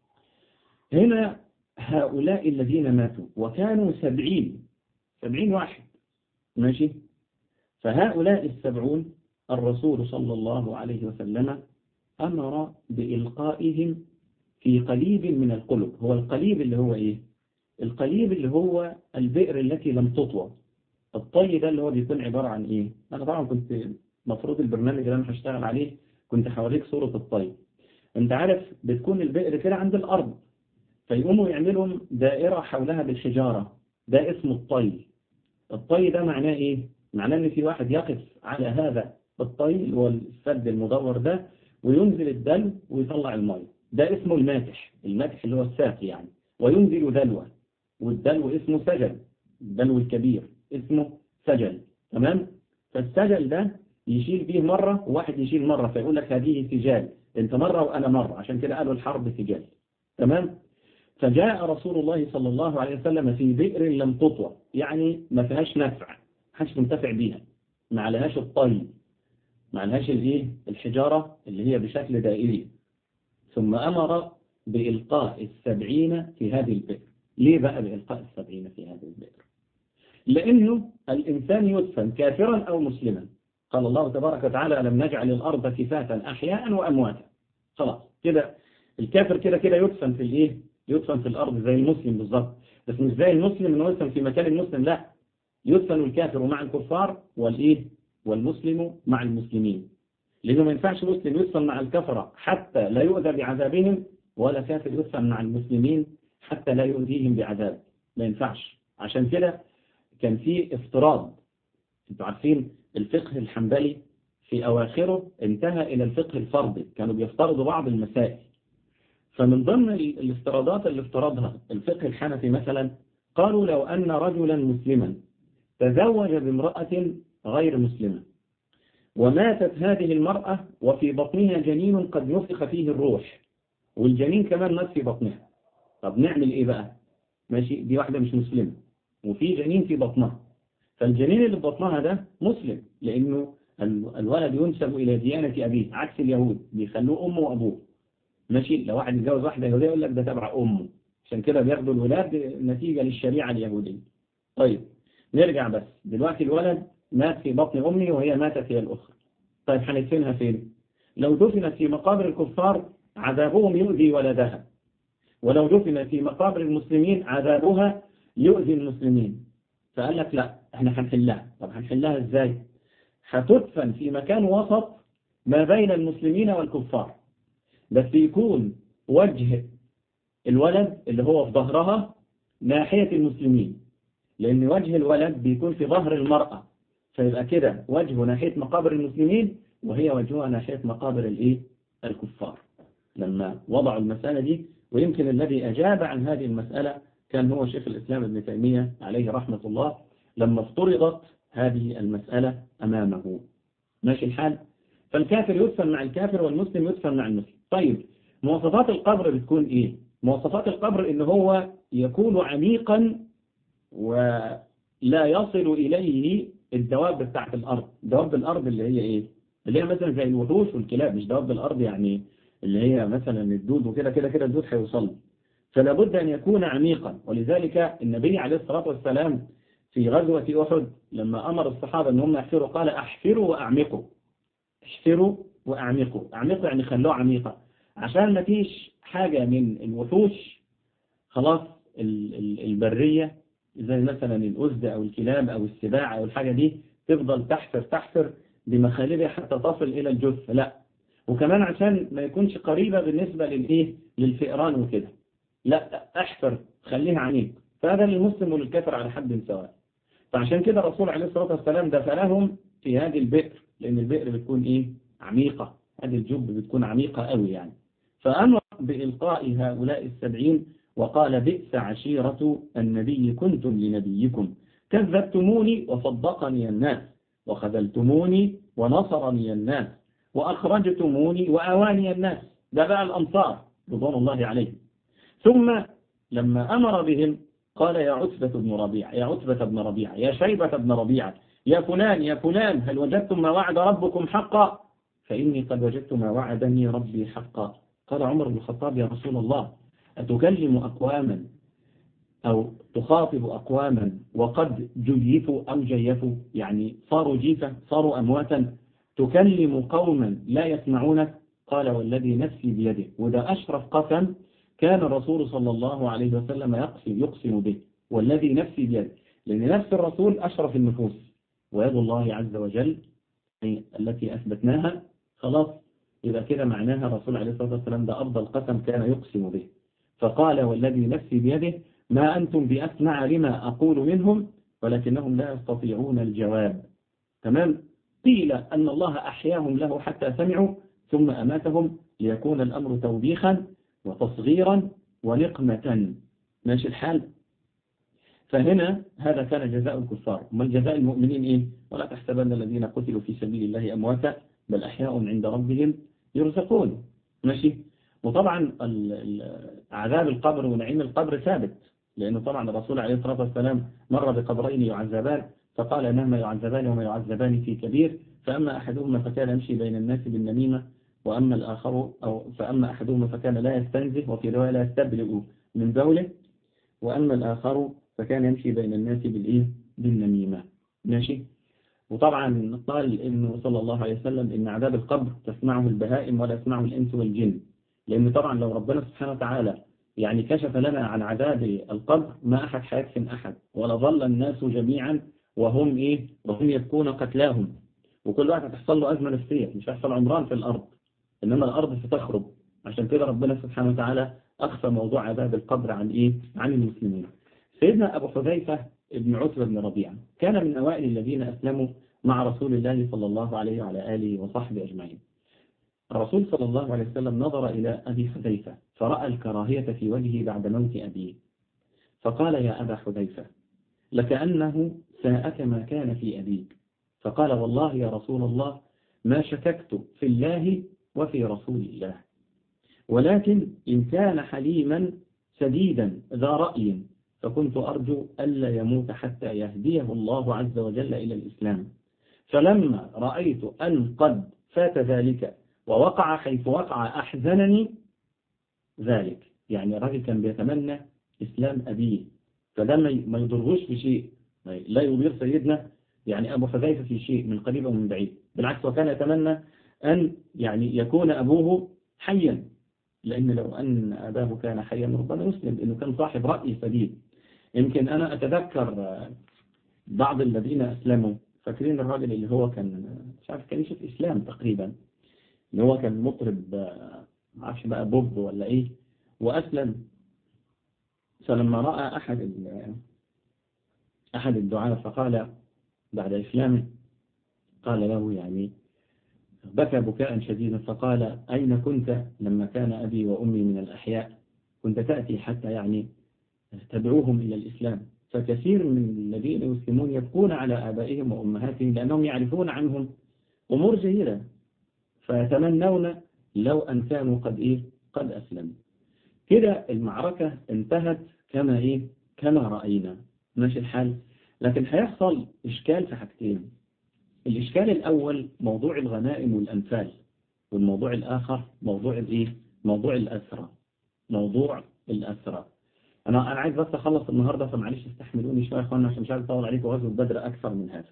هنا هؤلاء الذين ماتوا وكانوا سبعين سبعين واحد ماشي فهؤلاء السبعون الرسول صلى الله عليه وسلم أمر بإلقائهم في قليب من القلب هو القليب اللي هو إيه القليب اللي هو البئر التي لم تطوى الطي ده اللي هو بيكون عبارة عن إيه أنا طبعا كنت مفروض البرنامج اللي أنا هشتغل عليه كنت هوريك صورة الطي أنت عارف بتكون البئر كده عند الأرض فيقوموا يعملوا دائرة حولها بالحجارة ده اسمه الطي الطي ده معناه إيه؟ معناه إن في واحد يقف على هذا الطي اللي هو السد المدور ده وينزل الدلو ويطلع المية ده اسمه الماتح الماتح اللي هو الساقي يعني وينزل دلوة والدلو اسمه سجل الدلو الكبير اسمه سجل تمام فالسجل ده يشيل بيه مرة وواحد يشيل مرة فيقول لك هذه سجال انت مرة وانا مرة عشان كده قالوا الحرب سجال تمام فجاء رسول الله صلى الله عليه وسلم في بئر لم تطوى يعني ما فيهاش نفع حش منتفع بيها ما عليهاش الطي ما عليهاش الايه الحجارة اللي هي بشكل دائري ثم أمر بإلقاء السبعين في هذه البئر ليه بقى بإلقاء السبعين في هذه البئر لأنه الإنسان يدفن كافرا أو مسلما قال الله تبارك وتعالى ألم نجعل الأرض كفاتا أحياء وأمواتا خلاص كده الكافر كده كده يدفن في الإيه يدفن في الأرض زي المسلم بالظبط بس مش زي المسلم إنه يدفن في مكان المسلم لا يدفن الكافر مع الكفار والإيه والمسلم مع المسلمين لأنه ما ينفعش مسلم يدفن مع الكفرة حتى لا يؤذى بعذابهم ولا كافر يدفن مع المسلمين حتى لا يؤذيهم بعذاب ما ينفعش عشان كده كان في افتراض انتوا عارفين الفقه الحنبلي في أواخره انتهى إلى الفقه الفردي كانوا بيفترضوا بعض المسائل فمن ضمن الافتراضات اللي افترضها الفقه الحنفي مثلا قالوا لو أن رجلا مسلما تزوج بامرأة غير مسلمة وماتت هذه المرأة وفي بطنها جنين قد نفخ فيه الروح والجنين كمان مات في بطنها طب نعمل ايه بقى ماشي دي واحدة مش مسلمة وفي جنين في بطنها فالجنين اللي في بطنها ده مسلم لأنه الولد ينسب إلى ديانة أبيه عكس اليهود بيخلوه أمه وأبوه ماشي لو واحد يتجوز واحدة يهودية يقول لك ده تبع أمه عشان كده بياخدوا الولاد نتيجة للشريعة اليهودية طيب نرجع بس دلوقتي الولد مات في بطن أمي وهي ماتت هي الأخرى طيب هندفنها فين لو دفنت في مقابر الكفار عذابهم يؤذي ولدها ولو دفنت في مقابر المسلمين عذابها يؤذي المسلمين فقال لك لا احنا هنحلها طب هنحلها ازاي هتدفن في مكان وسط ما بين المسلمين والكفار بس يكون وجه الولد اللي هو في ظهرها ناحية المسلمين لأن وجه الولد بيكون في ظهر المرأة فيبقى كده وجهه ناحية مقابر المسلمين وهي وجهها ناحية مقابر الايه الكفار لما وضعوا المسألة دي ويمكن الذي أجاب عن هذه المسألة كان هو شيخ الإسلام ابن تيمية عليه رحمة الله لما افترضت هذه المسألة أمامه ماشي الحال فالكافر يدفن مع الكافر والمسلم يدفن مع المسلم طيب مواصفات القبر بتكون إيه مواصفات القبر إن هو يكون عميقا ولا يصل إليه الدواب بتاعت الأرض دواب الأرض اللي هي إيه اللي هي مثلا زي الوحوش والكلاب مش دواب الأرض يعني اللي هي مثلا الدود وكده كده كده الدود هيوصل فلا بد أن يكون عميقا ولذلك النبي عليه الصلاة والسلام في غزوة أحد لما أمر الصحابة أن هم يحفروا قال أحفروا وأعمقوا احفروا وأعمقوا أعمقوا يعني خلوه عميقا عشان ما فيش حاجة من الوحوش خلاص البرية زي مثلا الأسد أو الكلاب أو السباع أو الحاجة دي تفضل تحفر تحفر بمخالبها حتى تصل إلى الجثة لا وكمان عشان ما يكونش قريبة بالنسبة للإيه للفئران وكده لا احفر خليها عنيق فهذا للمسلم وللكافر على حد سواء فعشان كده الرسول عليه الصلاة والسلام دفنهم في هذه البئر لأن البئر بتكون إيه عميقة هذه الجب بتكون عميقة قوي يعني فأمر بإلقاء هؤلاء السبعين وقال بئس عشيرة النبي كنتم لنبيكم كذبتموني وصدقني الناس وخذلتموني ونصرني الناس وأخرجتموني وأواني الناس ده بقى الأنصار رضوان الله عليهم ثم لما أمر بهم قال يا عتبة بن ربيعة يا عتبة بن ربيعة يا شيبة بن ربيعة يا فلان يا فلان هل وجدتم ما وعد ربكم حقا فإني قد وجدت ما وعدني ربي حقا قال عمر بن الخطاب يا رسول الله أتكلم أقواما أو تخاطب أقواما وقد جيفوا أو جيفوا يعني صاروا جيفة صاروا أمواتا تكلم قوما لا يسمعونك قال والذي نفسي بيده وده أشرف قسم كان الرسول صلى الله عليه وسلم يقسم, يقسم به والذي نفسي بيده لأن نفس الرسول أشرف النفوس ويد الله عز وجل التي أثبتناها خلاص يبقى كده معناها الرسول عليه الصلاة والسلام ده أفضل قسم كان يقسم به فقال والذي نفسي بيده ما أنتم بأسمع لما أقول منهم ولكنهم لا يستطيعون الجواب تمام قيل أن الله أحياهم له حتى سمعوا ثم أماتهم ليكون الأمر توبيخا وتصغيرا ونقمة ماشي الحال فهنا هذا كان جزاء الكفار ما الجزاء المؤمنين إيه ولا تحسبن الذين قتلوا في سبيل الله أمواتا بل أحياء عند ربهم يرزقون ماشي وطبعا عذاب القبر ونعيم القبر ثابت لأنه طبعا الرسول عليه الصلاة والسلام مر بقبرين يعذبان فقال إنهما يعذبان وما يعذبان في كبير فأما أحدهما فكان يمشي بين الناس بالنميمة وأما الآخر أو فأما أحدهما فكان لا يستنزه وفي رواية لا يستبلغ من بوله وأما الآخر فكان يمشي بين الناس بالإيه بالنميمة ماشي وطبعا قال إنه صلى الله عليه وسلم إن عذاب القبر تسمعه البهائم ولا يسمعه الإنس والجن لأن طبعا لو ربنا سبحانه وتعالى يعني كشف لنا عن عذاب القبر ما أحد حيكفن أحد ولا ظل الناس جميعا وهم إيه وهم يبكون قتلاهم وكل واحد هتحصل له أزمة نفسية مش هيحصل عمران في الأرض إنما الأرض ستخرب عشان كده ربنا سبحانه وتعالى أخفى موضوع عذاب القبر عن إيه عن المسلمين سيدنا أبو حذيفة ابن عتبة بن ربيعة كان من أوائل الذين أسلموا مع رسول الله صلى الله عليه وعلى آله وصحبه أجمعين الرسول صلى الله عليه وسلم نظر إلى أبي حذيفة فرأى الكراهية في وجهه بعد موت أبيه فقال يا أبا حذيفة لكأنه ساءك ما كان في أبيك فقال والله يا رسول الله ما شككت في الله وفي رسول الله ولكن إن كان حليما سديدا ذا رأي فكنت أرجو ألا يموت حتى يهديه الله عز وجل إلى الإسلام فلما رأيت أن قد فات ذلك ووقع حيث وقع أحزنني ذلك يعني الراجل كان بيتمنى إسلام أبيه فده ما يضرهوش في شيء لا يضير سيدنا يعني أبو حذيفة في شيء من قريب ومن بعيد بالعكس وكان يتمنى أن يعني يكون أبوه حيا لأن لو أن أباه كان حيا ربما يسلم لأنه كان صاحب رأي سديد يمكن أنا أتذكر بعض الذين أسلموا فاكرين الراجل اللي هو كان مش عارف كنيسة إسلام تقريبا اللي هو كان مطرب ما اعرفش بقى بوب ولا إيه وأسلم فلما رأى أحد أحد الدعاة فقال بعد إسلامه قال له يعني بكى بكاء شديدا فقال أين كنت لما كان أبي وأمي من الأحياء كنت تأتي حتى يعني تدعوهم إلى الإسلام فكثير من الذين يسلمون يبكون على آبائهم وأمهاتهم لأنهم يعرفون عنهم أمور جيدة فيتمنون لو أن كانوا قد إيه قد أسلموا كده المعركة انتهت كما إيه كما رأينا ماشي الحال لكن هيحصل إشكال في حاجتين الإشكال الأول موضوع الغنائم والأنفال والموضوع الآخر موضوع الإيه موضوع الأسرى موضوع الأسرى أنا أنا عايز بس أخلص النهاردة فمعلش استحملوني شوية يا إخوانا عشان مش عايز أطول عليكم غزوة بدر أكثر من هذا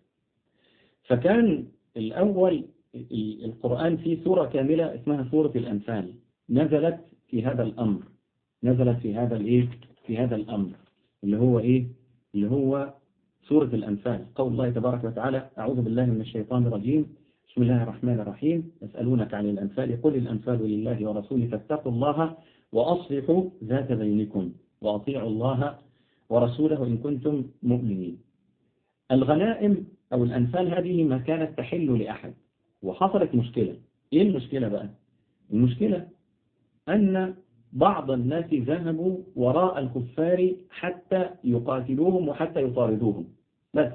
فكان الأول القرآن فيه سورة كاملة اسمها سورة الأنفال نزلت في هذا الأمر نزلت في هذا الإيه في هذا الأمر اللي هو إيه اللي هو سورة الأنفال قول الله تبارك وتعالى أعوذ بالله من الشيطان الرجيم بسم الله الرحمن الرحيم يسألونك عن الأنفال قل الأنفال لله ورسوله فاتقوا الله وأصلحوا ذات بينكم وأطيعوا الله ورسوله إن كنتم مؤمنين الغنائم أو الأنفال هذه ما كانت تحل لأحد وحصلت مشكلة إيه المشكلة بقى المشكلة أن بعض الناس ذهبوا وراء الكفار حتى يقاتلوهم وحتى يطاردوهم بس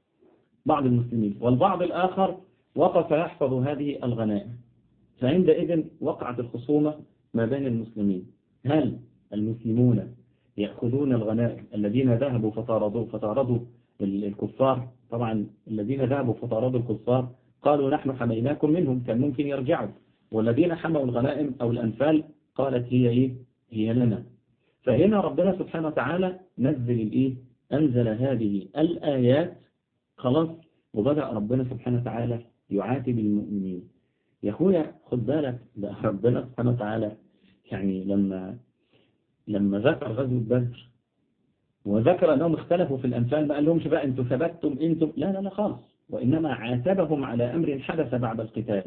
بعض المسلمين والبعض الآخر وقف يحفظ هذه الغنائم فعندئذ وقعت الخصومة ما بين المسلمين هل المسلمون يأخذون الغنائم الذين ذهبوا فطاردوا فطاردوا الكفار طبعا الذين ذهبوا فطاردوا الكفار قالوا نحن حميناكم منهم كان ممكن يرجعوا والذين حموا الغنائم أو الأنفال قالت هي إيه هي لنا فهنا ربنا سبحانه وتعالى نزل الإيه أنزل هذه الآيات خلاص وبدأ ربنا سبحانه وتعالى يعاتب المؤمنين يا أخويا خد بالك ده ربنا سبحانه وتعالى يعني لما لما ذكر غزوة بدر وذكر أنهم اختلفوا في الأنفال ما قال لهمش بقى أنتوا ثبتتم أنتم لا لا لا خالص وإنما عاتبهم على أمر حدث بعد القتال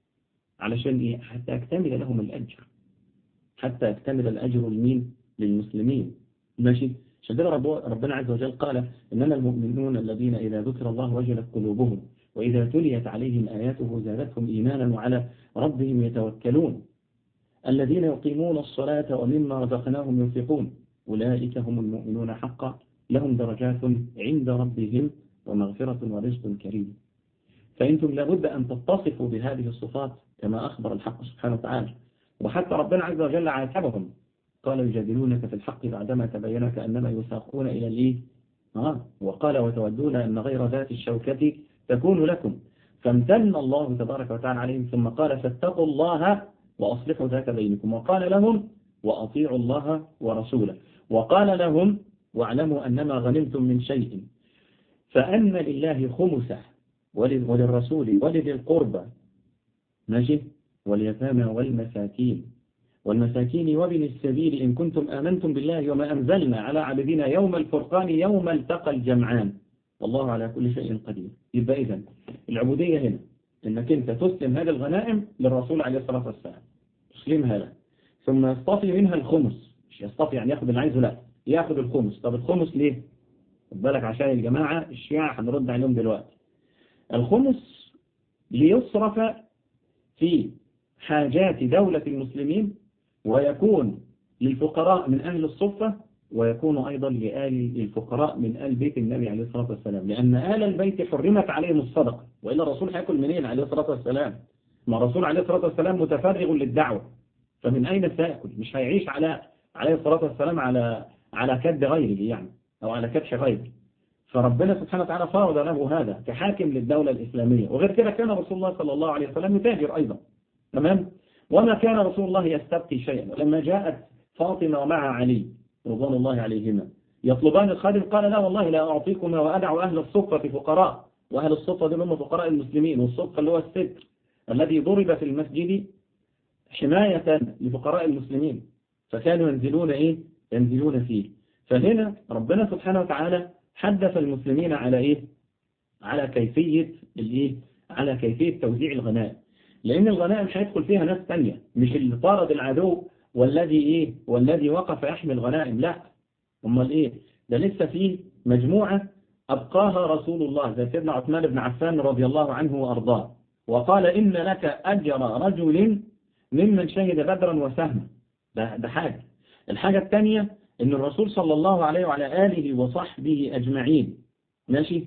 علشان إيه حتى يكتمل لهم الأجر حتى يكتمل الأجر لمين للمسلمين ماشي عشان كده ربنا عز وجل قال إنما المؤمنون الذين إذا ذكر الله وجلت قلوبهم وإذا تليت عليهم آياته زادتهم إيمانا وعلى ربهم يتوكلون الذين يقيمون الصلاة ومما رزقناهم ينفقون أولئك هم المؤمنون حقا لهم درجات عند ربهم ومغفرة ورزق كريم فأنتم لابد أن تتصفوا بهذه الصفات كما أخبر الحق سبحانه وتعالى وحتى ربنا عز وجل عاتبهم قال يجادلونك في الحق بعدما تبين كأنما يساقون إلى الإيه آه وقال وتودون أن غير ذات الشوكة تكون لكم فامتن الله تبارك وتعالى عليهم ثم قال فاتقوا الله وأصلحوا ذات بينكم وقال لهم وأطيعوا الله ورسوله وقال لهم واعلموا أنما غنمتم من شيء فأن لله خمسه وللرسول ولذي القربى ماشي واليتامى والمساكين والمساكين وابن السبيل إن كنتم آمنتم بالله وما أنزلنا على عبدنا يوم الفرقان يوم التقى الجمعان والله على كل شيء قدير يبقى إذن العبودية هنا إنك أنت تسلم هذه الغنائم للرسول عليه الصلاة والسلام تسلمها له ثم يصطفي منها الخمس مش يصطفي يعني ياخذ اللي عايزه لا ياخذ الخمس طب الخمس ليه خد بالك عشان الجماعة الشيعة هنرد عليهم دلوقتي الخمس ليصرف في حاجات دولة المسلمين ويكون للفقراء من أهل الصفة ويكون أيضا لآل الفقراء من آل بيت النبي عليه الصلاة والسلام لأن آل البيت حرمت عليهم الصدقة وإلا الرسول هياكل منين عليه الصلاة والسلام ما الرسول عليه الصلاة والسلام متفرغ للدعوة فمن أين سيأكل مش هيعيش على عليه الصلاة والسلام على على كد غيره يعني أو على كدح غيره فربنا سبحانه وتعالى فرض له هذا كحاكم للدولة الإسلامية وغير كده كان رسول الله صلى الله عليه وسلم يتاجر أيضا تمام وما كان رسول الله يستبقي شيئا ولما جاءت فاطمة ومع علي رضوان الله عليهما يطلبان الخادم قال لا والله لا أعطيكما وأدع أهل الصفة فقراء وأهل الصفة دول هم فقراء المسلمين والصفة اللي هو الستر الذي ضرب في المسجد حماية لفقراء المسلمين فكانوا ينزلون إيه ينزلون فيه فهنا ربنا سبحانه وتعالى حدث المسلمين على إيه على كيفية الإيه على كيفية توزيع الغنائم لأن الغنائم هيدخل فيها ناس تانية مش اللي طارد العدو والذي إيه والذي وقف يحمي الغنائم لا امال إيه ده لسه فيه مجموعة أبقاها رسول الله زي سيدنا عثمان بن عفان رضي الله عنه وأرضاه وقال إن لك أجر رجل ممن شهد بدرا وسهما ده, ده حاجة الحاجة الثانية إن الرسول صلى الله عليه وعلى آله وصحبه أجمعين ماشي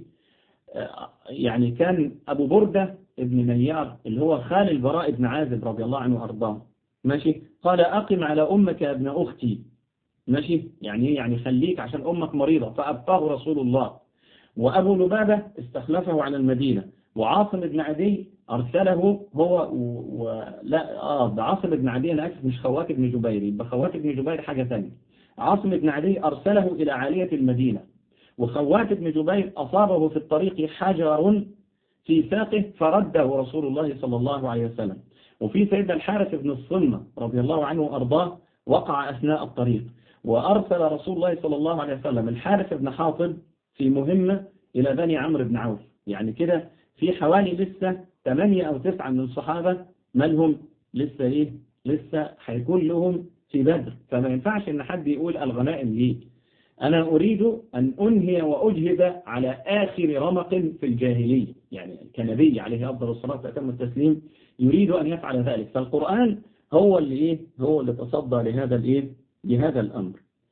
يعني كان أبو بردة ابن نيار اللي هو خال البراء بن عازب رضي الله عنه وأرضاه ماشي قال أقم على أمك يا ابن أختي ماشي يعني يعني خليك عشان أمك مريضة فأبقاه رسول الله وأبو لبابة استخلفه على المدينة وعاصم بن عدي أرسله هو و... لا آه ده عاصم بن عدي أنا أسف مش خوات بن جبير يبقى خوات بن جبير حاجة ثانية عاصم بن عدي أرسله إلى عالية المدينة وخوات بن جبير أصابه في الطريق حجر في ساقه فرده رسول الله صلى الله عليه وسلم وفي سيدنا الحارث بن الصلمة رضي الله عنه وأرضاه وقع أثناء الطريق وأرسل رسول الله صلى الله عليه وسلم الحارث بن حاطب في مهمة إلى بني عمرو بن عوف يعني كده في حوالي لسه 8 أو 9 من الصحابة مالهم لسه إيه لسه هيكون لهم في بدر فما ينفعش إن حد يقول الغنائم ليه أنا أريد أن أنهي وأجهد على آخر رمق في الجاهلية يعني كنبي عليه أفضل الصلاة وأتم التسليم يريد أن يفعل ذلك فالقرآن هو اللي إيه هو اللي تصدى لهذا الإيه لهذا الأمر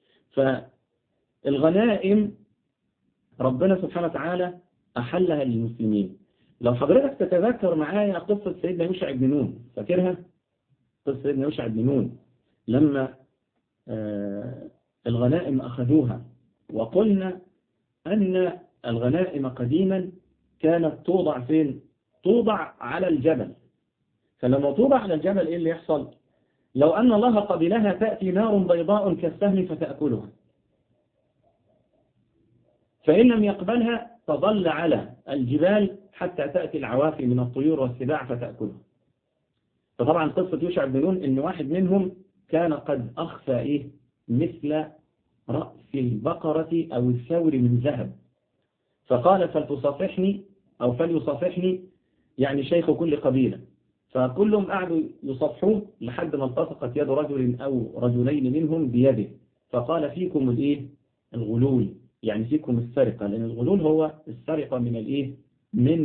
فالغنائم ربنا سبحانه وتعالى أحلها للمسلمين لو حضرتك تتذكر معايا قصة سيدنا يوشع بن نون فاكرها قصة سيدنا يوشع بن نون لما آه الغنائم أخذوها وقلنا أن الغنائم قديما كانت توضع فين توضع على الجبل فلما توضع على الجبل إيه اللي يحصل لو أن الله قبلها تأتي نار بيضاء كالسهم فتأكلها فإن لم يقبلها تظل على الجبال حتى تأتي العوافي من الطيور والسباع فتأكلها فطبعا قصة يوشع بن نون إن واحد منهم كان قد أخفى إيه مثل رأس البقرة أو الثور من ذهب فقال فلتصافحني أو فليصافحني يعني شيخ كل قبيلة فكلهم قعدوا يصافحوه لحد ما التصقت يد رجل أو رجلين منهم بيده فقال فيكم الإيه الغلول يعني فيكم السرقة لأن الغلول هو السرقة من الإيه من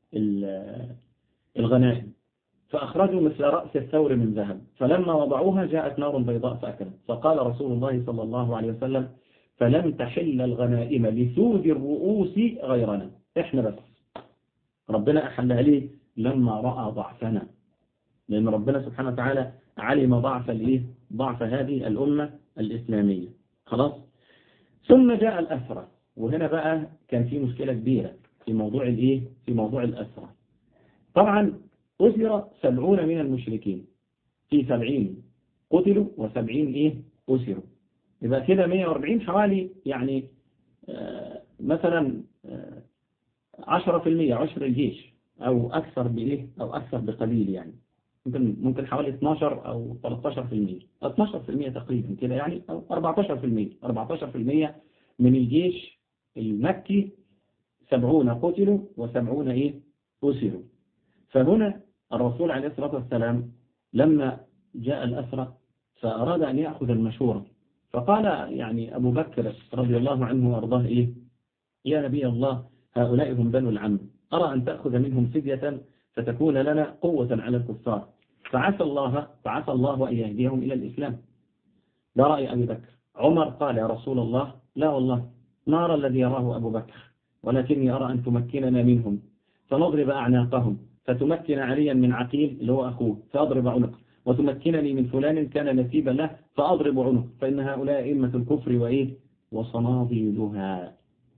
الغنائم فأخرجوا مثل رأس الثور من ذهب فلما وضعوها جاءت نار بيضاء فأكلت فقال رسول الله صلى الله عليه وسلم فلم تحل الغنائم لسود الرؤوس غيرنا احنا بس ربنا أحلها ليه لما رأى ضعفنا لأن ربنا سبحانه وتعالى علم ضعف الايه ضعف هذه الأمة الإسلامية خلاص ثم جاء الأسرة وهنا بقى كان في مشكلة كبيرة في موضوع الايه في موضوع الأسرة طبعا أسر سبعون من المشركين في سبعين قتلوا وسبعين إيه أسروا يبقى كده 140 حوالي يعني آه مثلا آه 10% عشر الجيش أو أكثر بإيه أو أكثر بقليل يعني ممكن ممكن حوالي 12 أو 13% 12% تقريبا كده يعني أو 14% 14% من الجيش المكي 70 قتلوا و70 إيه أسروا فهنا الرسول عليه الصلاة والسلام لما جاء الأسرى فأراد أن يأخذ المشورة فقال يعني أبو بكر رضي الله عنه وأرضاه إيه يا نبي الله هؤلاء هم بنو العم أرى أن تأخذ منهم فدية فتكون لنا قوة على الكفار فعسى الله فعسى الله أن يهديهم إلى الإسلام ده رأي أبي بكر عمر قال يا رسول الله لا والله ما أرى الذي يراه أبو بكر ولكني أرى أن تمكننا منهم فنضرب أعناقهم فتمكن عليا من عقيل اللي هو أخوه فأضرب عنقه وتمكنني من فلان كان نسيبا له فأضرب عنقه فإن هؤلاء أئمة الكفر وإيه وصناديدها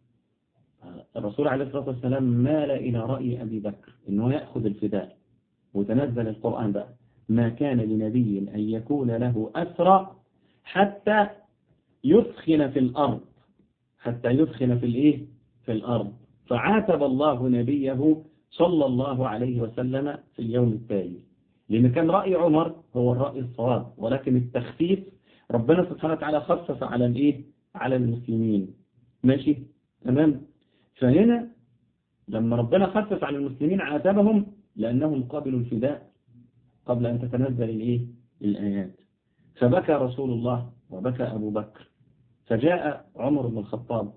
الرسول عليه الصلاة والسلام مال إلى رأي أبي بكر إنه يأخذ الفداء وتنزل القرآن بقى ما كان لنبي أن يكون له أسرى حتى يثخن في الأرض حتى يثخن في الإيه في الأرض فعاتب الله نبيه صلى الله عليه وسلم في اليوم التالي لأن كان رأي عمر هو الرأي الصواب ولكن التخفيف ربنا سبحانه وتعالى خفف على الإيه على المسلمين ماشي تمام فهنا لما ربنا خفف على المسلمين عاتبهم لأنهم قبلوا الفداء قبل أن تتنزل الإيه الآيات فبكى رسول الله وبكى أبو بكر فجاء عمر بن الخطاب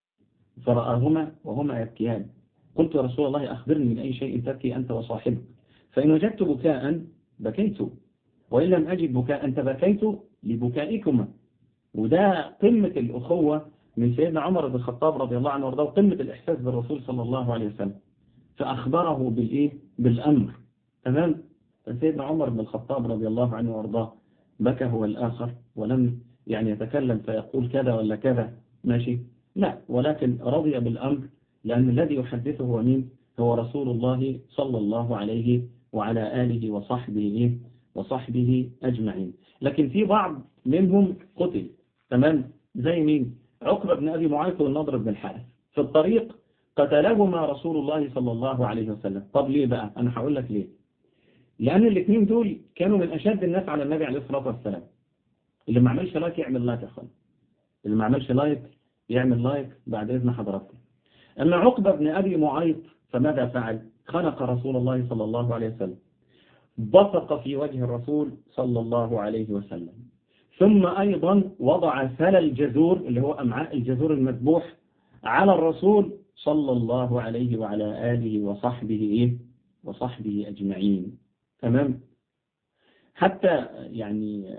فرآهما وهما يبكيان قلت يا رسول الله أخبرني من أي شيء تبكي أنت وصاحبك فإن وجدت بكاء بكيت وإن لم أجد بكاء تبكيت لبكائكما وده قمة الأخوة من سيدنا عمر بن الخطاب رضي الله عنه وارضاه قمة الإحساس بالرسول صلى الله عليه وسلم فأخبره بالإيه بالأمر تمام فسيدنا عمر بن الخطاب رضي الله عنه وارضاه بكى هو الآخر ولم يعني يتكلم فيقول كذا ولا كذا ماشي لا ولكن رضي بالأمر لأن الذي يحدثه هو مين هو رسول الله صلى الله عليه وعلى آله وصحبه وصحبه أجمعين لكن في بعض منهم قتل تمام زي مين عقبة بن أبي معيط والنضر بن الحارث في الطريق قتلهما رسول الله صلى الله عليه وسلم طب ليه بقى أنا هقول لك ليه لأن الاثنين دول كانوا من أشد الناس على النبي عليه الصلاة والسلام اللي ما عملش لايك يعمل لايك يا أخوان اللي ما عملش لايك يعمل لايك بعد إذن حضراتكم أما عقبة بن أبي معيط فماذا فعل خنق رسول الله صلى الله عليه وسلم بصق في وجه الرسول صلى الله عليه وسلم ثم أيضا وضع سل الجزور اللي هو أمعاء الجزور المذبوح على الرسول صلى الله عليه وعلى آله وصحبه إيه؟ وصحبه أجمعين تمام حتى يعني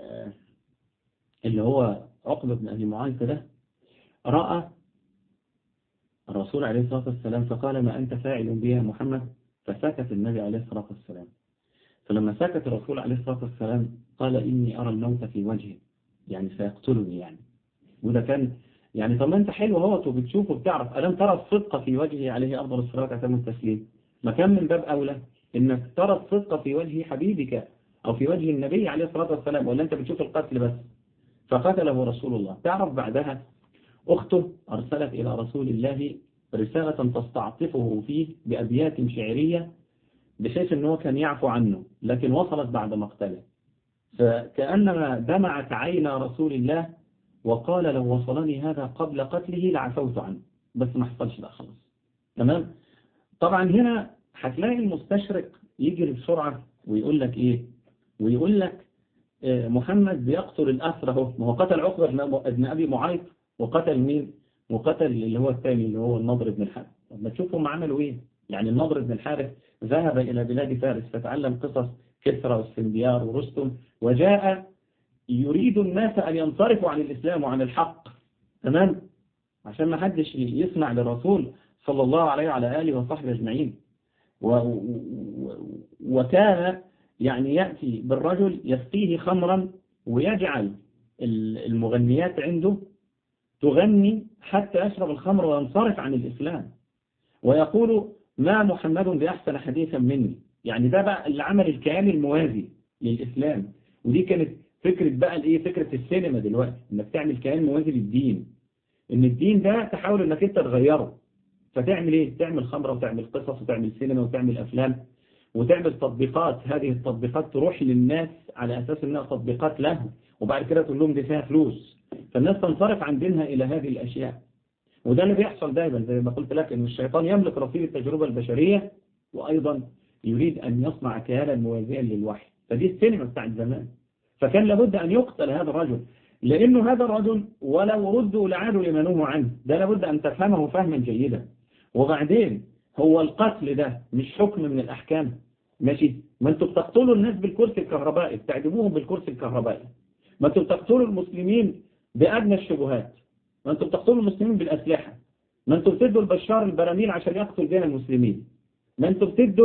اللي هو عقبة بن أبي معاذ ده رأى الرسول عليه الصلاة والسلام فقال ما أنت فاعل بها محمد فسكت النبي عليه الصلاة والسلام فلما سكت الرسول عليه الصلاة والسلام قال إني أرى الموت في وجهه يعني سيقتلني يعني وده كان يعني طب ما أنت حلو اهوت وبتشوفه وبتعرف ألم ترى الصدق في وجهه عليه أفضل الصلاة والسلام التسليم ما كان من باب أولى إنك ترى الصدق في وجه حبيبك أو في وجه النبي عليه الصلاة والسلام ولا أنت بتشوف القتل بس فقتله رسول الله تعرف بعدها أخته أرسلت إلى رسول الله رسالة تستعطفه فيه بأبيات شعرية بحيث أنه كان يعفو عنه لكن وصلت بعد مقتله فكأنما دمعت عين رسول الله وقال لو وصلني هذا قبل قتله لعفوت عنه بس ما حصلش بقى خلاص تمام طبعا هنا هتلاقي المستشرق يجري بسرعة ويقول لك ايه ويقول لك آه، محمد بيقتل الأسرى اهو ما هو قتل عقبة بن- ابن أبي معيط وقتل مين وقتل اللي هو الثاني اللي هو النضر بن الحارث طب ما تشوفهم عملوا ايه يعني النضر بن الحارث ذهب إلى بلاد فارس فتعلم قصص كسرى والسنديار ورستم وجاء يريد الناس أن ينصرفوا عن الإسلام وعن الحق تمام عشان ما حدش يسمع للرسول صلى الله عليه وعلى آله وصحبه أجمعين و- و- وكان يعني يأتي بالرجل يسقيه خمرا ويجعل ال- المغنيات عنده تغني حتى يشرب الخمر وينصرف عن الإسلام ويقول ما محمد بأحسن حديثا مني يعني ده بقى اللي عمل الكيان الموازي للإسلام ودي كانت فكرة بقى الايه فكرة السينما دلوقتي انك تعمل كيان موازي للدين ان الدين ده تحاول انك انت تغيره فتعمل ايه تعمل خمرة وتعمل قصص وتعمل سينما وتعمل افلام وتعمل تطبيقات هذه التطبيقات تروح للناس على اساس انها تطبيقات لهم وبعد كده تقول لهم دي فيها فلوس فالناس تنصرف عن دينها الى هذه الاشياء وده اللي بيحصل دايما زي ما قلت لك ان الشيطان يملك رصيد التجربة البشرية وايضا يريد ان يصنع كيانا موازيا للوحي فدي السينما بتاعت زمان فكان لابد ان يقتل هذا الرجل لانه هذا الرجل ولو ردوا لعادوا لما نهوا عنه ده لابد ان تفهمه فهما جيدا وبعدين هو القتل ده مش حكم من الاحكام ماشي ما انتوا بتقتلوا الناس بالكرسي الكهربائي بتعدموهم بالكرسي الكهربائي ما انتوا بتقتلوا المسلمين بأدنى الشبهات ما انتوا بتقتلوا المسلمين بالأسلحة ما انتوا بتدوا البشار البراميل عشان يقتل بين المسلمين ما انتوا بتدوا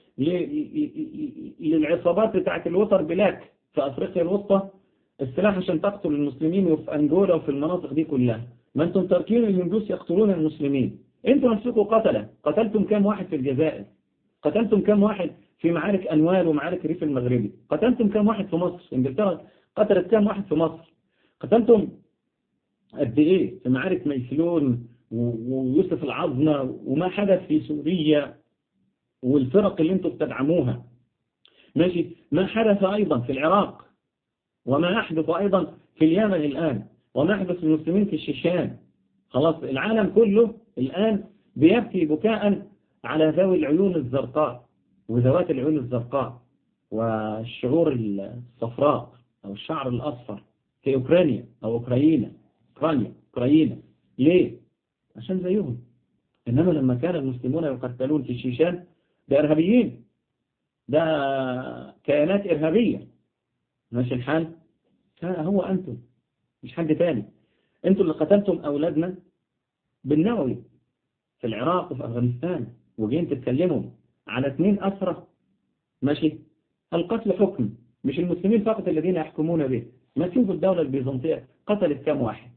ل- للعصابات بتاعت الوتر بلاك في أفريقيا الوسطى السلاح عشان تقتل المسلمين وفي أنجولا وفي المناطق دي كلها ما انتم تركين الهندوس يقتلون المسلمين انتوا نفسكم قتلة قتلتم كام واحد في الجزائر قتلتم كام واحد في معارك أنوال ومعارك الريف المغربي قتلتم كام واحد في مصر انجلترا قتلت كام واحد في مصر قتلتم قد ايه في معارك ميسلون و- ويوسف العظمة وما حدث في سوريا والفرق اللي انتم بتدعموها ماشي ما حدث أيضا في العراق وما يحدث أيضا في اليمن الآن وما يحدث للمسلمين في الشيشان خلاص العالم كله الآن بيبكي بكاء على ذوي العيون الزرقاء وذوات العيون الزرقاء والشعور الصفراء أو الشعر الأصفر في أوكرانيا أو أوكرانيا أوكرانيا أوكرانيا ليه؟ عشان زيهم إنما لما كان المسلمون يقتلون في الشيشان ده إرهابيين ده كيانات إرهابية ماشي الحال هو أنتم مش حد تاني أنتم اللي قتلتم أولادنا بالنووي في العراق وفي أفغانستان وجين تتكلموا على اثنين أسرة ماشي القتل حكم مش المسلمين فقط الذين يحكمون به ما تشوفوا الدولة البيزنطية قتلت كام واحد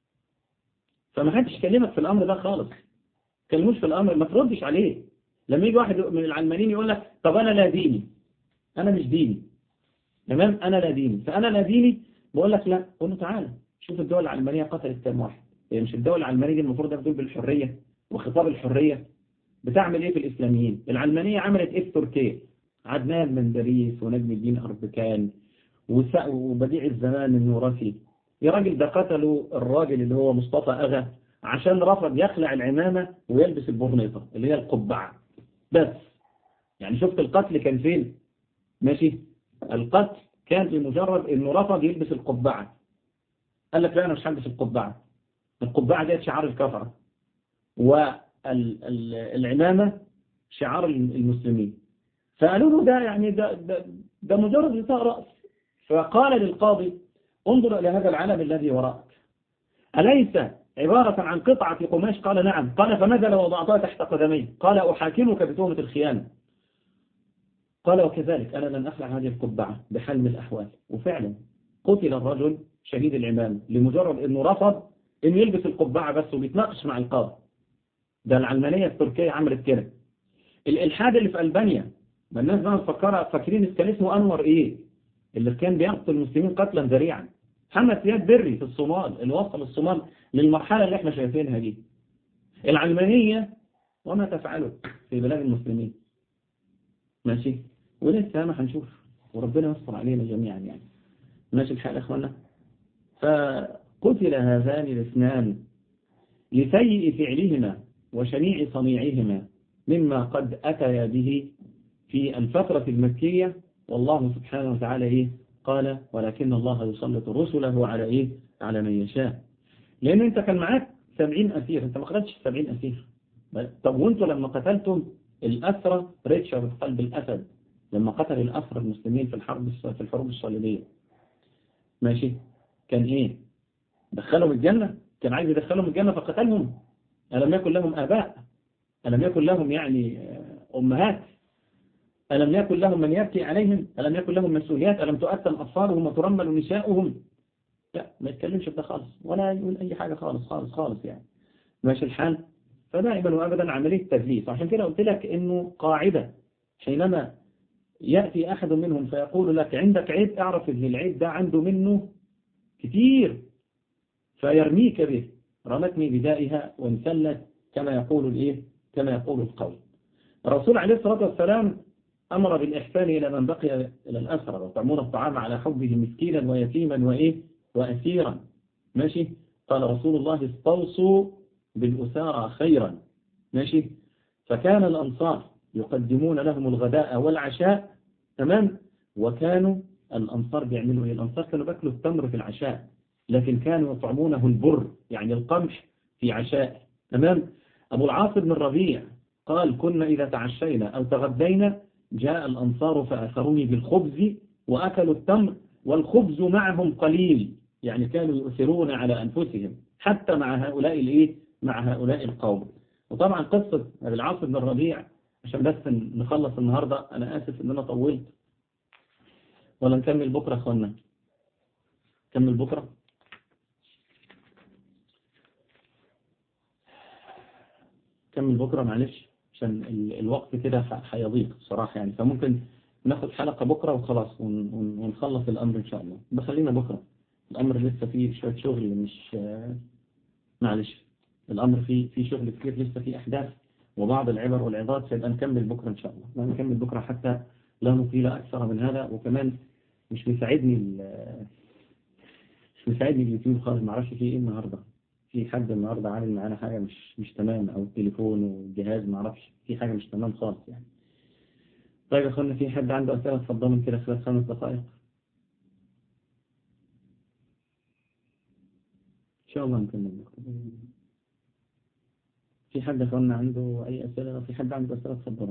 فما حدش يكلمك في الأمر ده خالص كلموش في الأمر ما تردش عليه لما يجي واحد من العلمانيين يقول لك طب أنا لا ديني أنا مش ديني تمام أنا لا ديني فأنا لا ديني بقول لك لا قول له تعالى شوف الدول العلمانية قتلت كام واحد هي مش الدول العلمانية دي المفروض بتقول بالحرية وخطاب الحرية بتعمل ايه في الإسلاميين العلمانية عملت ايه في تركيا عدنان مندريس ونجم الدين أربكان وس- وبديع الزمان النورسي يا راجل ده قتلوا الراجل اللي هو مصطفى أغا عشان رفض يخلع العمامة ويلبس البرنيطة اللي هي القبعة بس يعني شفت القتل كان فين ماشي القتل كان بمجرد انه رفض يلبس القبعة قال لك لا انا مش هلبس القبعة القبعة دي شعار الكفرة والعمامة شعار المسلمين فقالوا له ده يعني ده, ده, ده مجرد لساء رأس فقال للقاضي انظر إلى هذا العلم الذي وراءك أليس عبارة عن قطعة قماش قال نعم قال فماذا لو وضعتها تحت قدمي قال أحاكمك بتهمة الخيانة قال وكذلك أنا لن أخلع هذه القبعة بحال من الأحوال وفعلا قتل الرجل شهيد العمام لمجرد أنه رفض أنه يلبس القبعة بس وبيتناقش مع القاضي ده العلمانية في تركيا عملت كده الإلحاد اللي في ألبانيا ما الناس بقى مفكرة فاكرين كان اسمه أنور إيه اللي كان بيقتل المسلمين قتلا ذريعا محمد سياد بري في الصومال اللي وصل الصومال للمرحلة اللي احنا شايفينها دي العلمانية وما تفعله في بلاد المسلمين ماشي ولسه ما هنشوف وربنا يستر علينا جميعا يعني ماشي الحال يا اخوانا فقتل هذان الاثنان لسيء فعلهما وشنيع صنيعهما مما قد أتى به في الفترة المكية والله سبحانه وتعالى إيه قال ولكن الله يسلط رسله على إيه على من يشاء لأن أنت كان معاك سبعين أسير أنت ما قتلتش سبعين أسير طب وأنتوا لما قتلتم الأسرة ريتشارد قلب الأسد لما قتل الأسرى المسلمين في الحرب في الحروب الصليبية ماشي كان إيه دخلهم الجنة كان عايز يدخلهم الجنة فقتلهم ألم يكن لهم آباء ألم يكن لهم يعني أمهات ألم يكن لهم من يبكي عليهم ألم يكن لهم مسؤوليات ألم تؤثم أطفالهم وترمل نساؤهم لا ما يتكلمش بده خالص ولا يقول أي حاجة خالص خالص خالص يعني ماشي الحال فدائما وأبدا عملية تدليس عشان كده قلت لك إنه قاعدة حينما يأتي أحد منهم فيقول لك عندك عيب اعرف ان العيب ده عنده منه كتير فيرميك به رمتني بدائها وانسلت كما يقول الايه كما يقول القول الرسول عليه الصلاة والسلام أمر بالإحسان إلى من بقي إلى الأسرى وتعمون الطعام على حبه مسكينا ويتيما وإيه وأسيرا ماشي قال رسول الله استوصوا بالأسارى خيرا ماشي فكان الأنصار يقدمون لهم الغداء والعشاء تمام وكانوا الأنصار بيعملوا إيه الأنصار كانوا بياكلوا التمر في العشاء لكن كانوا يطعمونه البر يعني القمح في عشاء تمام أبو العاص بن الربيع قال كنا إذا تعشينا أو تغدينا جاء الأنصار فأثروني بالخبز وأكلوا التمر والخبز معهم قليل يعني كانوا يؤثرون على أنفسهم حتى مع هؤلاء الإيه مع هؤلاء القوم وطبعا قصة أبو العاص بن الربيع عشان بس نخلص النهاردة أنا آسف إن أنا طولت ولا نكمل بكرة يا أخوانا نكمل بكرة نكمل بكرة معلش عشان الوقت كده هيضيق بصراحة يعني فممكن ناخد حلقة بكرة وخلاص ونخلص الأمر إن شاء الله بخلينا بكرة الأمر لسه فيه شوية شغل مش معلش الأمر فيه فيه شغل كتير لسه فيه أحداث وبعض العبر والعظات سيبقى نكمل بكرة إن شاء الله لا نكمل بكرة حتى لا نطيل أكثر من هذا وكمان مش مساعدني مش مساعدني اليوتيوب خالص ما اعرفش فيه ايه النهارده في حد النهارده عامل معانا حاجة مش مش تمام او التليفون والجهاز ما اعرفش في حاجة مش تمام خالص يعني طيب يا اخوانا في حد عنده اسئله اتفضلوا كده خلال خمس دقائق ان شاء الله نكمل بكره في حد اخوانا عنده اي اسئله في حد عنده اسئله اتفضلوا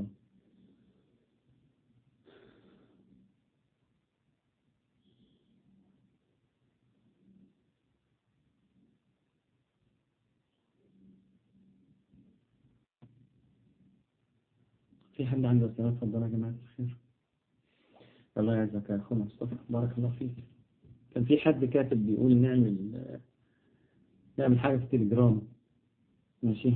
في حد عنده اسئله اتفضلوا يا جماعه الخير الله يعزك يا اخونا مصطفى بارك الله فيك كان في حد كاتب بيقول نعمل نعمل حاجه في التليجرام ماشي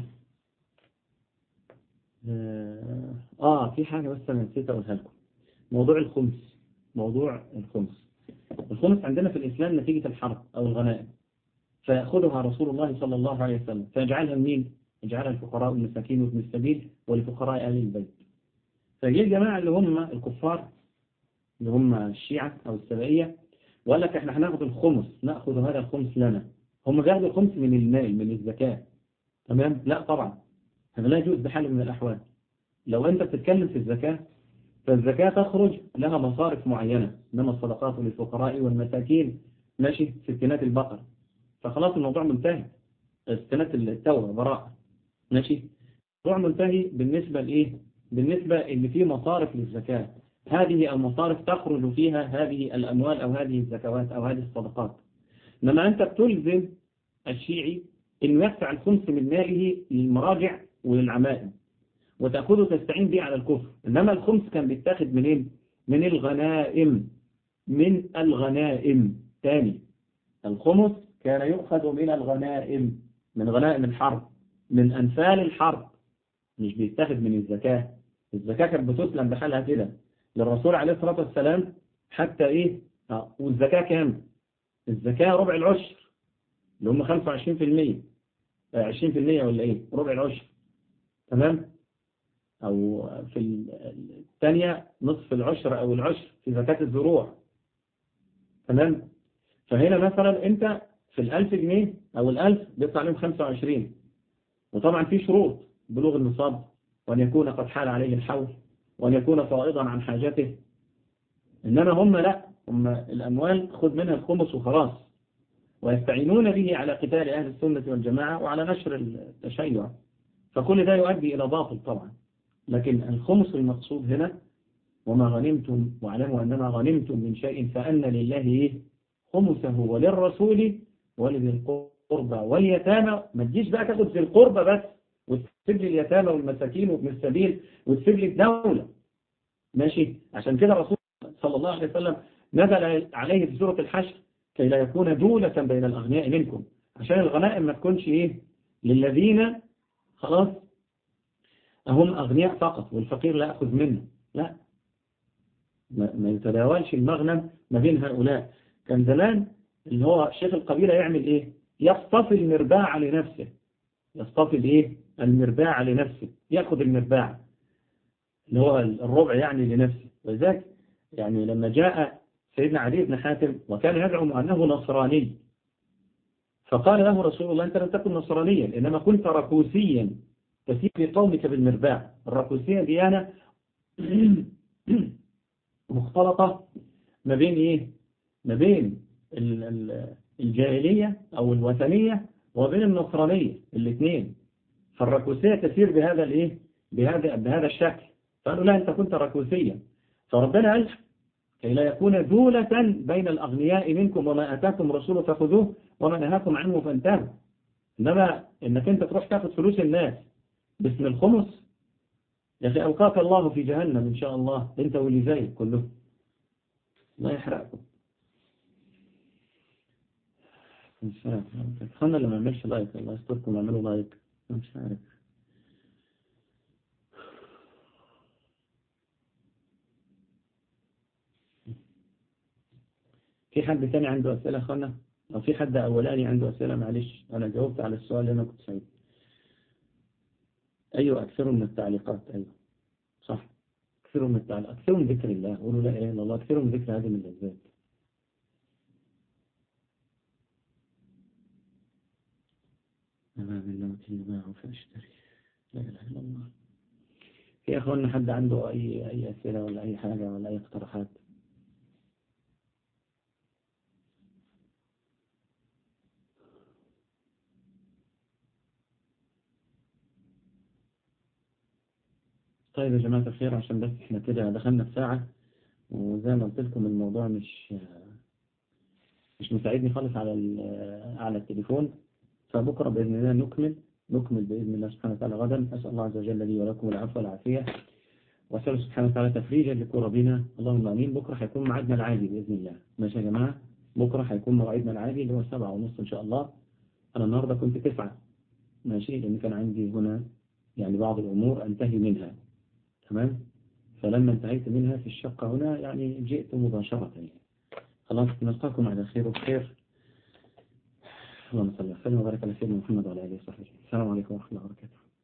آه, آه في حاجة بس أنا نسيت أقولها لكم موضوع الخمس موضوع الخمس الخمس عندنا في الإسلام نتيجة الحرب أو الغنائم فيأخذها رسول الله صلى الله عليه وسلم فيجعلها مين؟ يجعلها الفقراء والمساكين وابن السبيل ولفقراء أهل البيت فجي الجماعة اللي هم الكفار اللي هم الشيعة أو السبائية وقال لك احنا هناخد الخمس نأخذ هذا الخمس لنا هم بياخدوا الخمس من المال من الزكاة تمام؟ لا طبعا هذا لا يجوز بحال من الأحوال لو أنت بتتكلم في الزكاة فالزكاة تخرج لها مصارف معينة إنما الصدقات للفقراء والمساكين ماشي ستينات البقر فخلاص الموضوع منتهي ستينات التوبة براءة ماشي الموضوع منتهي بالنسبة لإيه بالنسبة إن في مصارف للزكاة هذه المصارف تخرج فيها هذه الأموال أو هذه الزكوات أو هذه الصدقات إنما أنت بتلزم الشيعي إنه يدفع الخمس من ماله للمراجع وللعمائم وتأخذه تستعين به على الكفر إنما الخمس كان بيتاخد منين من الغنائم من الغنائم تاني الخمس كان يؤخذ من الغنائم من غنائم الحرب من أنفال الحرب مش بيتاخد من الزكاة الزكاة كانت بتسلم بحالها كده للرسول عليه الصلاة والسلام حتى إيه آه. والزكاة كام الزكاة ربع العشر اللي هم 25% 20% ولا إيه ربع العشر تمام أو في الثانية نصف العشر أو العشر في زكاة الزروع تمام فهنا مثلا أنت في الألف جنيه أو الألف بيطلع عليهم 25 وطبعا في شروط بلوغ النصاب وأن يكون قد حال عليه الحول وأن يكون فائضا عن حاجته إنما هم لا هم الأموال خذ منها الخمس وخلاص ويستعينون به على قتال أهل السنة والجماعة وعلى نشر التشيع فكل ده يؤدي إلى باطل طبعا لكن الخمس المقصود هنا وما غنمتم واعلموا أنما غنمتم من شيء فأن لله إيه خمسه وللرسول ولذي القربى واليتامى ما تجيش بقى تاخد في القربى بس وتسيب لي اليتامى والمساكين وابن السبيل وتسيب لي الدولة ماشي عشان كده الرسول صلى الله عليه وسلم نزل عليه في سورة الحشر كي لا يكون دولة بين الأغنياء منكم عشان الغنائم ما تكونش إيه للذين خلاص هم أغنياء فقط والفقير لا أخذ منه لا ما يتداولش المغنم ما بين هؤلاء كان زمان اللي هو شيخ القبيلة يعمل إيه يصطفي المرباع لنفسه يصطفي الإيه المرباع لنفسه يأخذ المرباع اللي هو الربع يعني لنفسه وذلك يعني لما جاء سيدنا علي بن حاتم وكان يزعم أنه نصراني فقال له رسول الله أنت لم تكن نصرانيا إنما كنت ركوسيا تسير في قومك بالمرباع الركوسية ديانة مختلطة ما بين إيه ما بين الجاهلية أو الوثنية وبين النصرانية الاثنين فالركوسية تسير بهذا الإيه بهذا بهذا الشكل فقالوا لا أنت كنت ركوسيا فربنا قال كي لا يكون دولة بين الأغنياء منكم وما أتاكم رسول فخذوه وما نهاكم عنه فانتهوا إنما إنك أنت تروح تاخذ فلوس الناس باسم الخمس يا أخي ألقاك الله في جهنم إن شاء الله أنت واللي زيك كله الله يحرقكم مش عارف خلنا اللي ما يعملش لايك الله يستركم اعملوا لايك مش عارف في حد تاني عنده أسئلة أخوانا أو في حد أولاني عنده أسئلة معلش أنا جاوبت على السؤال اللي أنا كنت سعيد أيوة أكثروا من التعليقات أيوة صح أكثروا من التعليقات أكثروا من ذكر الله قولوا لا إله إلا الله أكثروا من ذكر هذه من اللذات أمام الموت يباع فأشتري لا إله إلا الله في أخوانا حد عنده أي أي أسئلة ولا أي حاجة ولا أي اقتراحات طيب يا جماعة الخير عشان بس احنا كده دخلنا في ساعة وزي ما قلت لكم الموضوع مش مش مساعدني خالص على على التليفون فبكرة بإذن الله نكمل نكمل بإذن الله سبحانه وتعالى غدا أسأل الله عز وجل لي ولكم العفو والعافية وأسأل سبحانه وتعالى تفريجا لكربنا اللهم آمين بكرة هيكون موعدنا العادي بإذن الله ماشي يا جماعة بكرة هيكون موعدنا العادي اللي هو سبعة ونص إن شاء الله أنا النهاردة كنت تسعة ماشي لأن كان عندي هنا يعني بعض الأمور أنتهي منها تمام فلما انتهيت منها في الشقة هنا يعني جئت مباشرة يعني. خلاص نلقاكم على خير وخير اللهم صل وسلم وبارك على سيدنا محمد وعلى اله وصحبه السلام عليكم ورحمه الله وبركاته